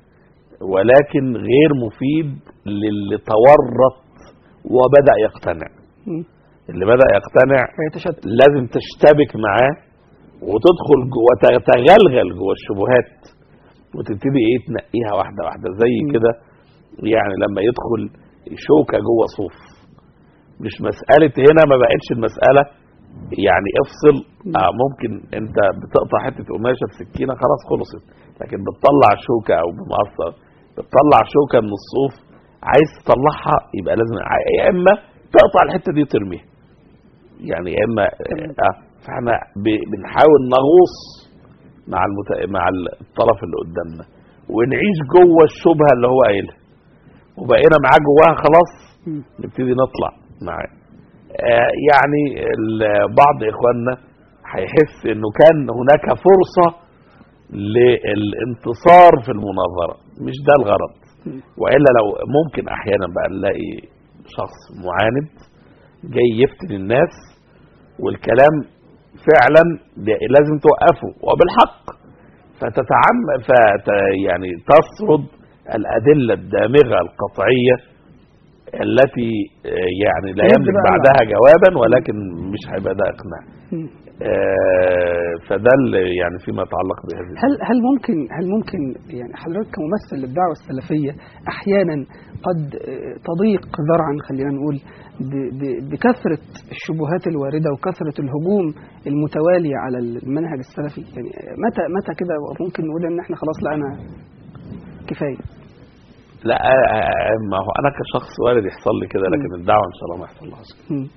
ولكن غير مفيد للي تورط وبدا يقتنع مم. اللي بدا يقتنع فيتشتت لازم تشتبك معاه وتدخل جوه تغلغل جوه الشبهات وتبتدي ايه تنقيها واحده واحده زي م. كده يعني لما يدخل شوكه جوه صوف مش مساله هنا ما بقتش المساله يعني افصل آه ممكن انت بتقطع حته قماشه بسكينه خلاص خلصت لكن بتطلع شوكه او بمقصر بتطلع شوكه من الصوف عايز تطلعها يبقى لازم يا اما تقطع الحته دي وترميها يعني يا اما اه فاحنا ب- بنحاول نغوص مع المت... مع الطرف اللي قدامنا ونعيش جوه الشبهه اللي هو قايلها وبقينا معاه جواها خلاص مم. نبتدي نطلع معاه آه يعني ال- بعض اخواننا هيحس انه كان هناك فرصه للانتصار في المناظره مش ده الغرض مم. والا لو ممكن احيانا بقى نلاقي شخص معاند جاي يفتن الناس والكلام فعلا ب- لازم توقفه وبالحق فتتعم فت يعني تسرد الادله الدامغه القطعيه التي آه، يعني لا يبدو يملك بقى بعدها جوابا ولكن مش هيبقى ده اقناع مم. آه، فده اللي يعني فيما يتعلق بهذه هل هل ممكن هل ممكن يعني حضرتك كممثل للدعوه السلفيه احيانا قد آه، تضيق ذرعا خلينا نقول ب- ب- بكثره الشبهات الوارده وكثره الهجوم المتوالي على المنهج السلفي يعني متى متى كده ممكن نقول ان احنا خلاص لا انا كفايه لا آه، آه، ما هو انا كشخص وارد يحصل لي كده لكن الدعوه ان شاء الله ما يحصلهاش كده. مم.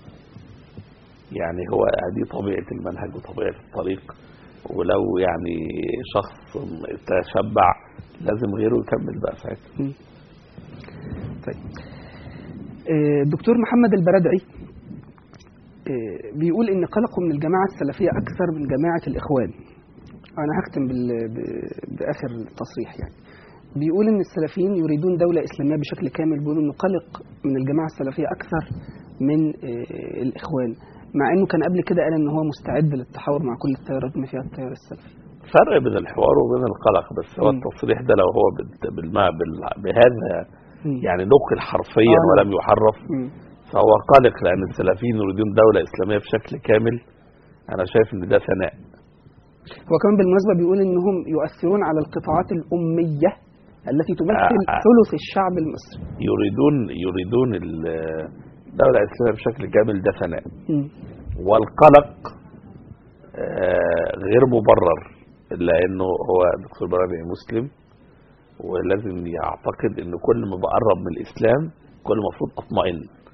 يعني هو دي طبيعه المنهج وطبيعه الطريق ولو يعني شخص تشبع لازم غيره يكمل بقى ساعتها مم. طيب آه، الدكتور محمد البرادعي آه، بيقول ان قلقه من الجماعه السلفيه اكثر من جماعه الاخوان انا هختم بال- ب- باخر تصريح يعني بيقول ان السلفيين يريدون دوله اسلاميه بشكل كامل بيقولوا انه قلق من الجماعه السلفيه اكثر من آه، الاخوان مع انه كان قبل كده قال ان هو مستعد للتحاور مع كل التيارات بما فيها التيار السلفي فرق بين الحوار وبين القلق بس هو مم. التصريح ده لو هو بال- بالما- بال- بهذا مم. يعني نقل حرفيا آه. ولم يحرف مم. فهو قلق لان السلفيين يريدون دوله اسلاميه بشكل كامل انا شايف ان ده ثناء هو كمان بالمناسبة بيقول إنهم يؤثرون على القطاعات الأمية التي تمثل آه، آه. ثلث الشعب المصري. يريدون يريدون ال- الدوله الاسلاميه بشكل كامل ده ثناء مم. والقلق آه، غير مبرر لانه هو دكتور برادعي مسلم ولازم يعتقد ان كل ما بقرب من الاسلام كل ما المفروض اطمئن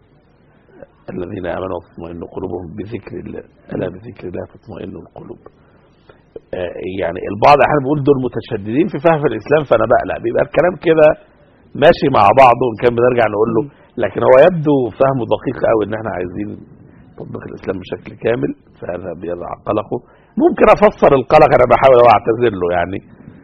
الذين امنوا وتطمئن قلوبهم بذكر الله الا بذكر الله تطمئن القلوب آه، يعني البعض احيانا بيقول دول متشددين في فهم الاسلام فانا بقلق بيبقى الكلام كده ماشي مع بعضه وان كان بنرجع نقول له لكن هو يبدو فهمه دقيق قوي ان احنا عايزين تطبيق الاسلام بشكل كامل فهذا بيضع قلقه ممكن افسر القلق انا بحاول أهو اعتذر له يعني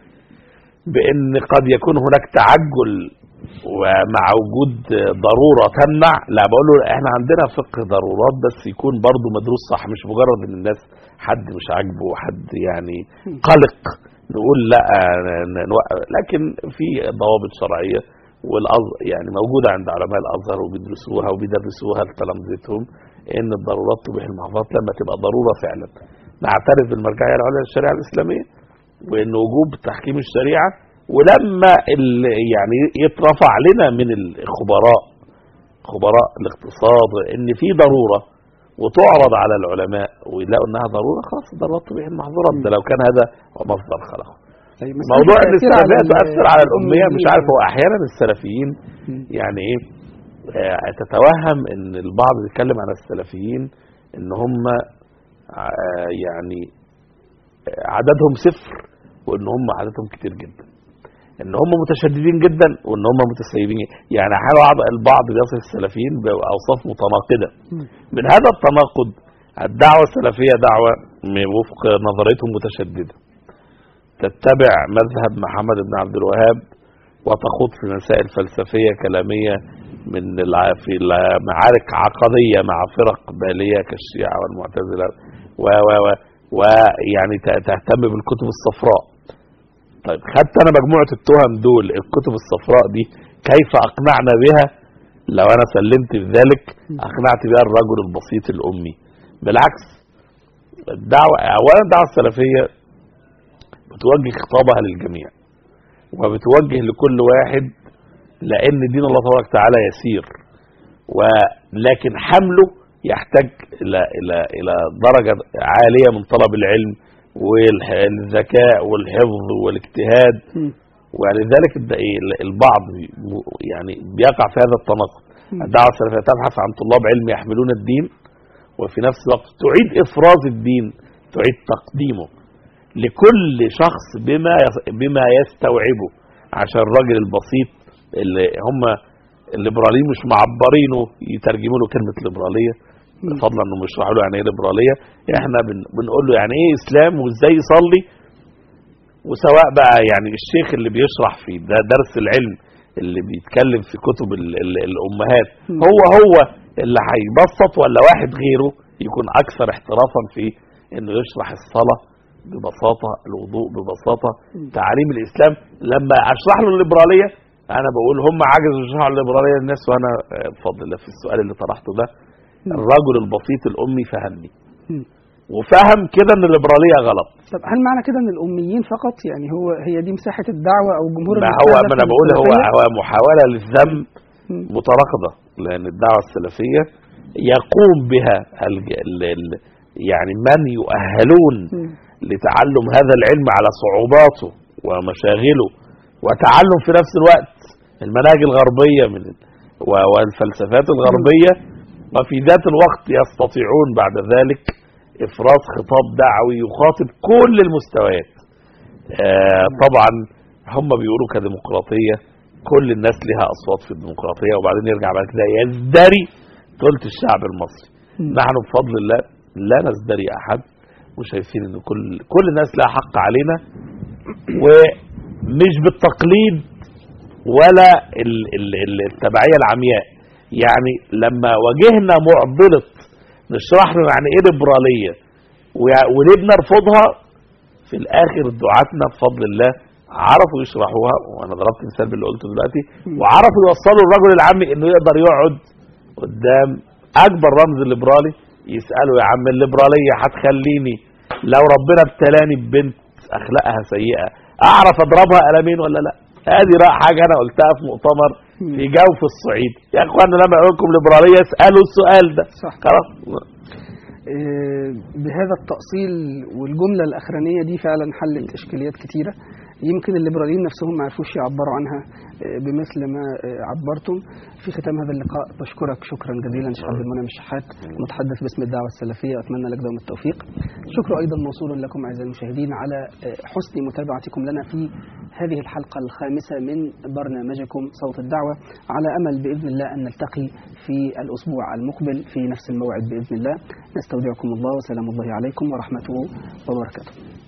بان قد يكون هناك تعجل ومع وجود ضروره تمنع لا بقول له احنا عندنا فقه ضرورات بس يكون برضه مدروس صح مش مجرد ان الناس حد مش عاجبه حد يعني قلق نقول لا ن- نوقف لكن في ضوابط شرعيه والأز يعني موجوده عند علماء الازهر وبيدرسوها وبيدرسوها لتلامذتهم ان الضرورات تبيح المحظورات لما تبقى ضروره فعلا نعترف بالمرجعيه العليا للشريعه الاسلاميه وان وجوب تحكيم الشريعه ولما ال- يعني يترفع لنا من الخبراء خبراء الاقتصاد ان في ضروره وتعرض على العلماء ويلاقوا انها ضروره خلاص الضرورات تبيح المحظورات ده لو كان هذا هو مصدر خلقه طيب مسألة موضوع ان التأثير على السلفيه ال- تؤثر على الاميه مش عارف هو الأميين. احيانا السلفيين مم. يعني ايه آه، تتوهم ان البعض بيتكلم عن السلفيين ان هم آه، يعني آه، عددهم صفر وان هم عددهم كتير جدا ان هم متشددين جدا وان هم متسيبين يعني احيانا بعض البعض بيصف السلفيين باوصاف متناقضه مم. من هذا التناقض الدعوه السلفيه دعوه م- وفق نظريتهم متشدده تتبع مذهب محمد بن عبد الوهاب وتخوض في مسائل فلسفيه كلاميه من الع- في معارك عقديه مع فرق باليه كالشيعه والمعتزله و و و ويعني ت- تهتم بالكتب الصفراء طيب خدت انا مجموعه التهم دول الكتب الصفراء دي كيف اقنعنا بها لو انا سلمت بذلك اقنعت بها الرجل البسيط الامي بالعكس الدعوه اولا الدعوه السلفيه بتوجه خطابها للجميع وبتوجه لكل واحد لان دين الله تبارك وتعالى يسير ولكن حمله يحتاج الى الى الى درجه عاليه من طلب العلم والذكاء والحفظ والاجتهاد مم. ولذلك الد- إيه البعض م- يعني بيقع في هذا التناقض مم. الدعوه السلفيه تبحث عن طلاب علم يحملون الدين وفي نفس الوقت تعيد افراز الدين تعيد تقديمه لكل شخص بما يس- بما يستوعبه عشان الراجل البسيط اللي هم الليبراليين مش معبرينه يترجموا له كلمه ليبراليه مم. فضلا انهم يشرحوا له يعني ايه ليبراليه احنا بن بنقول له يعني ايه اسلام وازاي يصلي وسواء بقى يعني الشيخ اللي بيشرح في ده درس العلم اللي بيتكلم في كتب ال ال الامهات مم. هو هو اللي هيبسط ولا واحد غيره يكون اكثر احترافا في انه يشرح الصلاه ببساطه الوضوء ببساطه مم. تعاليم الاسلام لما اشرح له الليبراليه انا بقول هم عجزوا يشرحوا الليبراليه للناس وانا آه، بفضل الله في السؤال اللي طرحته ده مم. الرجل البسيط الامي فهمني مم. وفهم كده ان الليبراليه غلط طب هل معنى كده ان الاميين فقط يعني هو هي دي مساحه الدعوه او جمهور ما هو المستهدف ما انا بقول هو للسلفية؟ هو محاوله للذم مم. متناقضه لان الدعوه السلفيه يقوم بها الج... ال... ال... يعني من يؤهلون مم. لتعلم هذا العلم على صعوباته ومشاغله وتعلم في نفس الوقت المناهج الغربيه من و- والفلسفات الغربيه وفي ذات الوقت يستطيعون بعد ذلك افراز خطاب دعوي يخاطب كل المستويات آه طبعا هم بيقولوا كديمقراطيه كل الناس لها اصوات في الديمقراطيه وبعدين يرجع بعد كده يزدري ثلث الشعب المصري مم. نحن بفضل الله لا نزدري احد وشايفين ان كل كل الناس لها حق علينا ومش بالتقليد ولا ال- ال- ال- التبعيه العمياء يعني لما واجهنا معضله نشرح له يعني ايه ليبراليه ويع- وليه بنرفضها في الاخر دعاتنا بفضل الله عرفوا يشرحوها وانا ضربت مثال باللي قلته دلوقتي وعرفوا يوصلوا الرجل العامي انه يقدر يقعد قدام اكبر رمز الليبرالي يساله يا عم الليبراليه هتخليني لو ربنا ابتلاني ببنت اخلاقها سيئه اعرف اضربها قلمين ولا لا هذه رأي حاجه انا قلتها في مؤتمر في جوف الصعيد يا اخوانا لما اقول لكم ليبراليه اسالوا السؤال ده صح. خلاص آه، بهذا التأصيل والجملة الأخرانية دي فعلا حلت إشكاليات كتيرة يمكن الليبراليين نفسهم ما عرفوش يعبروا عنها آه، بمثل ما آه، عبرتم في ختام هذا اللقاء بشكرك شكرا جزيلا شيخ عبد المنعم الشحات المتحدث باسم الدعوة السلفية أتمنى لك دوام التوفيق شكر أيضا موصول لكم أعزائي المشاهدين على آه، حسن متابعتكم لنا في هذه الحلقة الخامسة من برنامجكم صوت الدعوة على أمل بإذن الله أن نلتقي في الأسبوع المقبل في نفس الموعد بإذن الله نستودعكم الله وسلام الله عليكم ورحمته وبركاته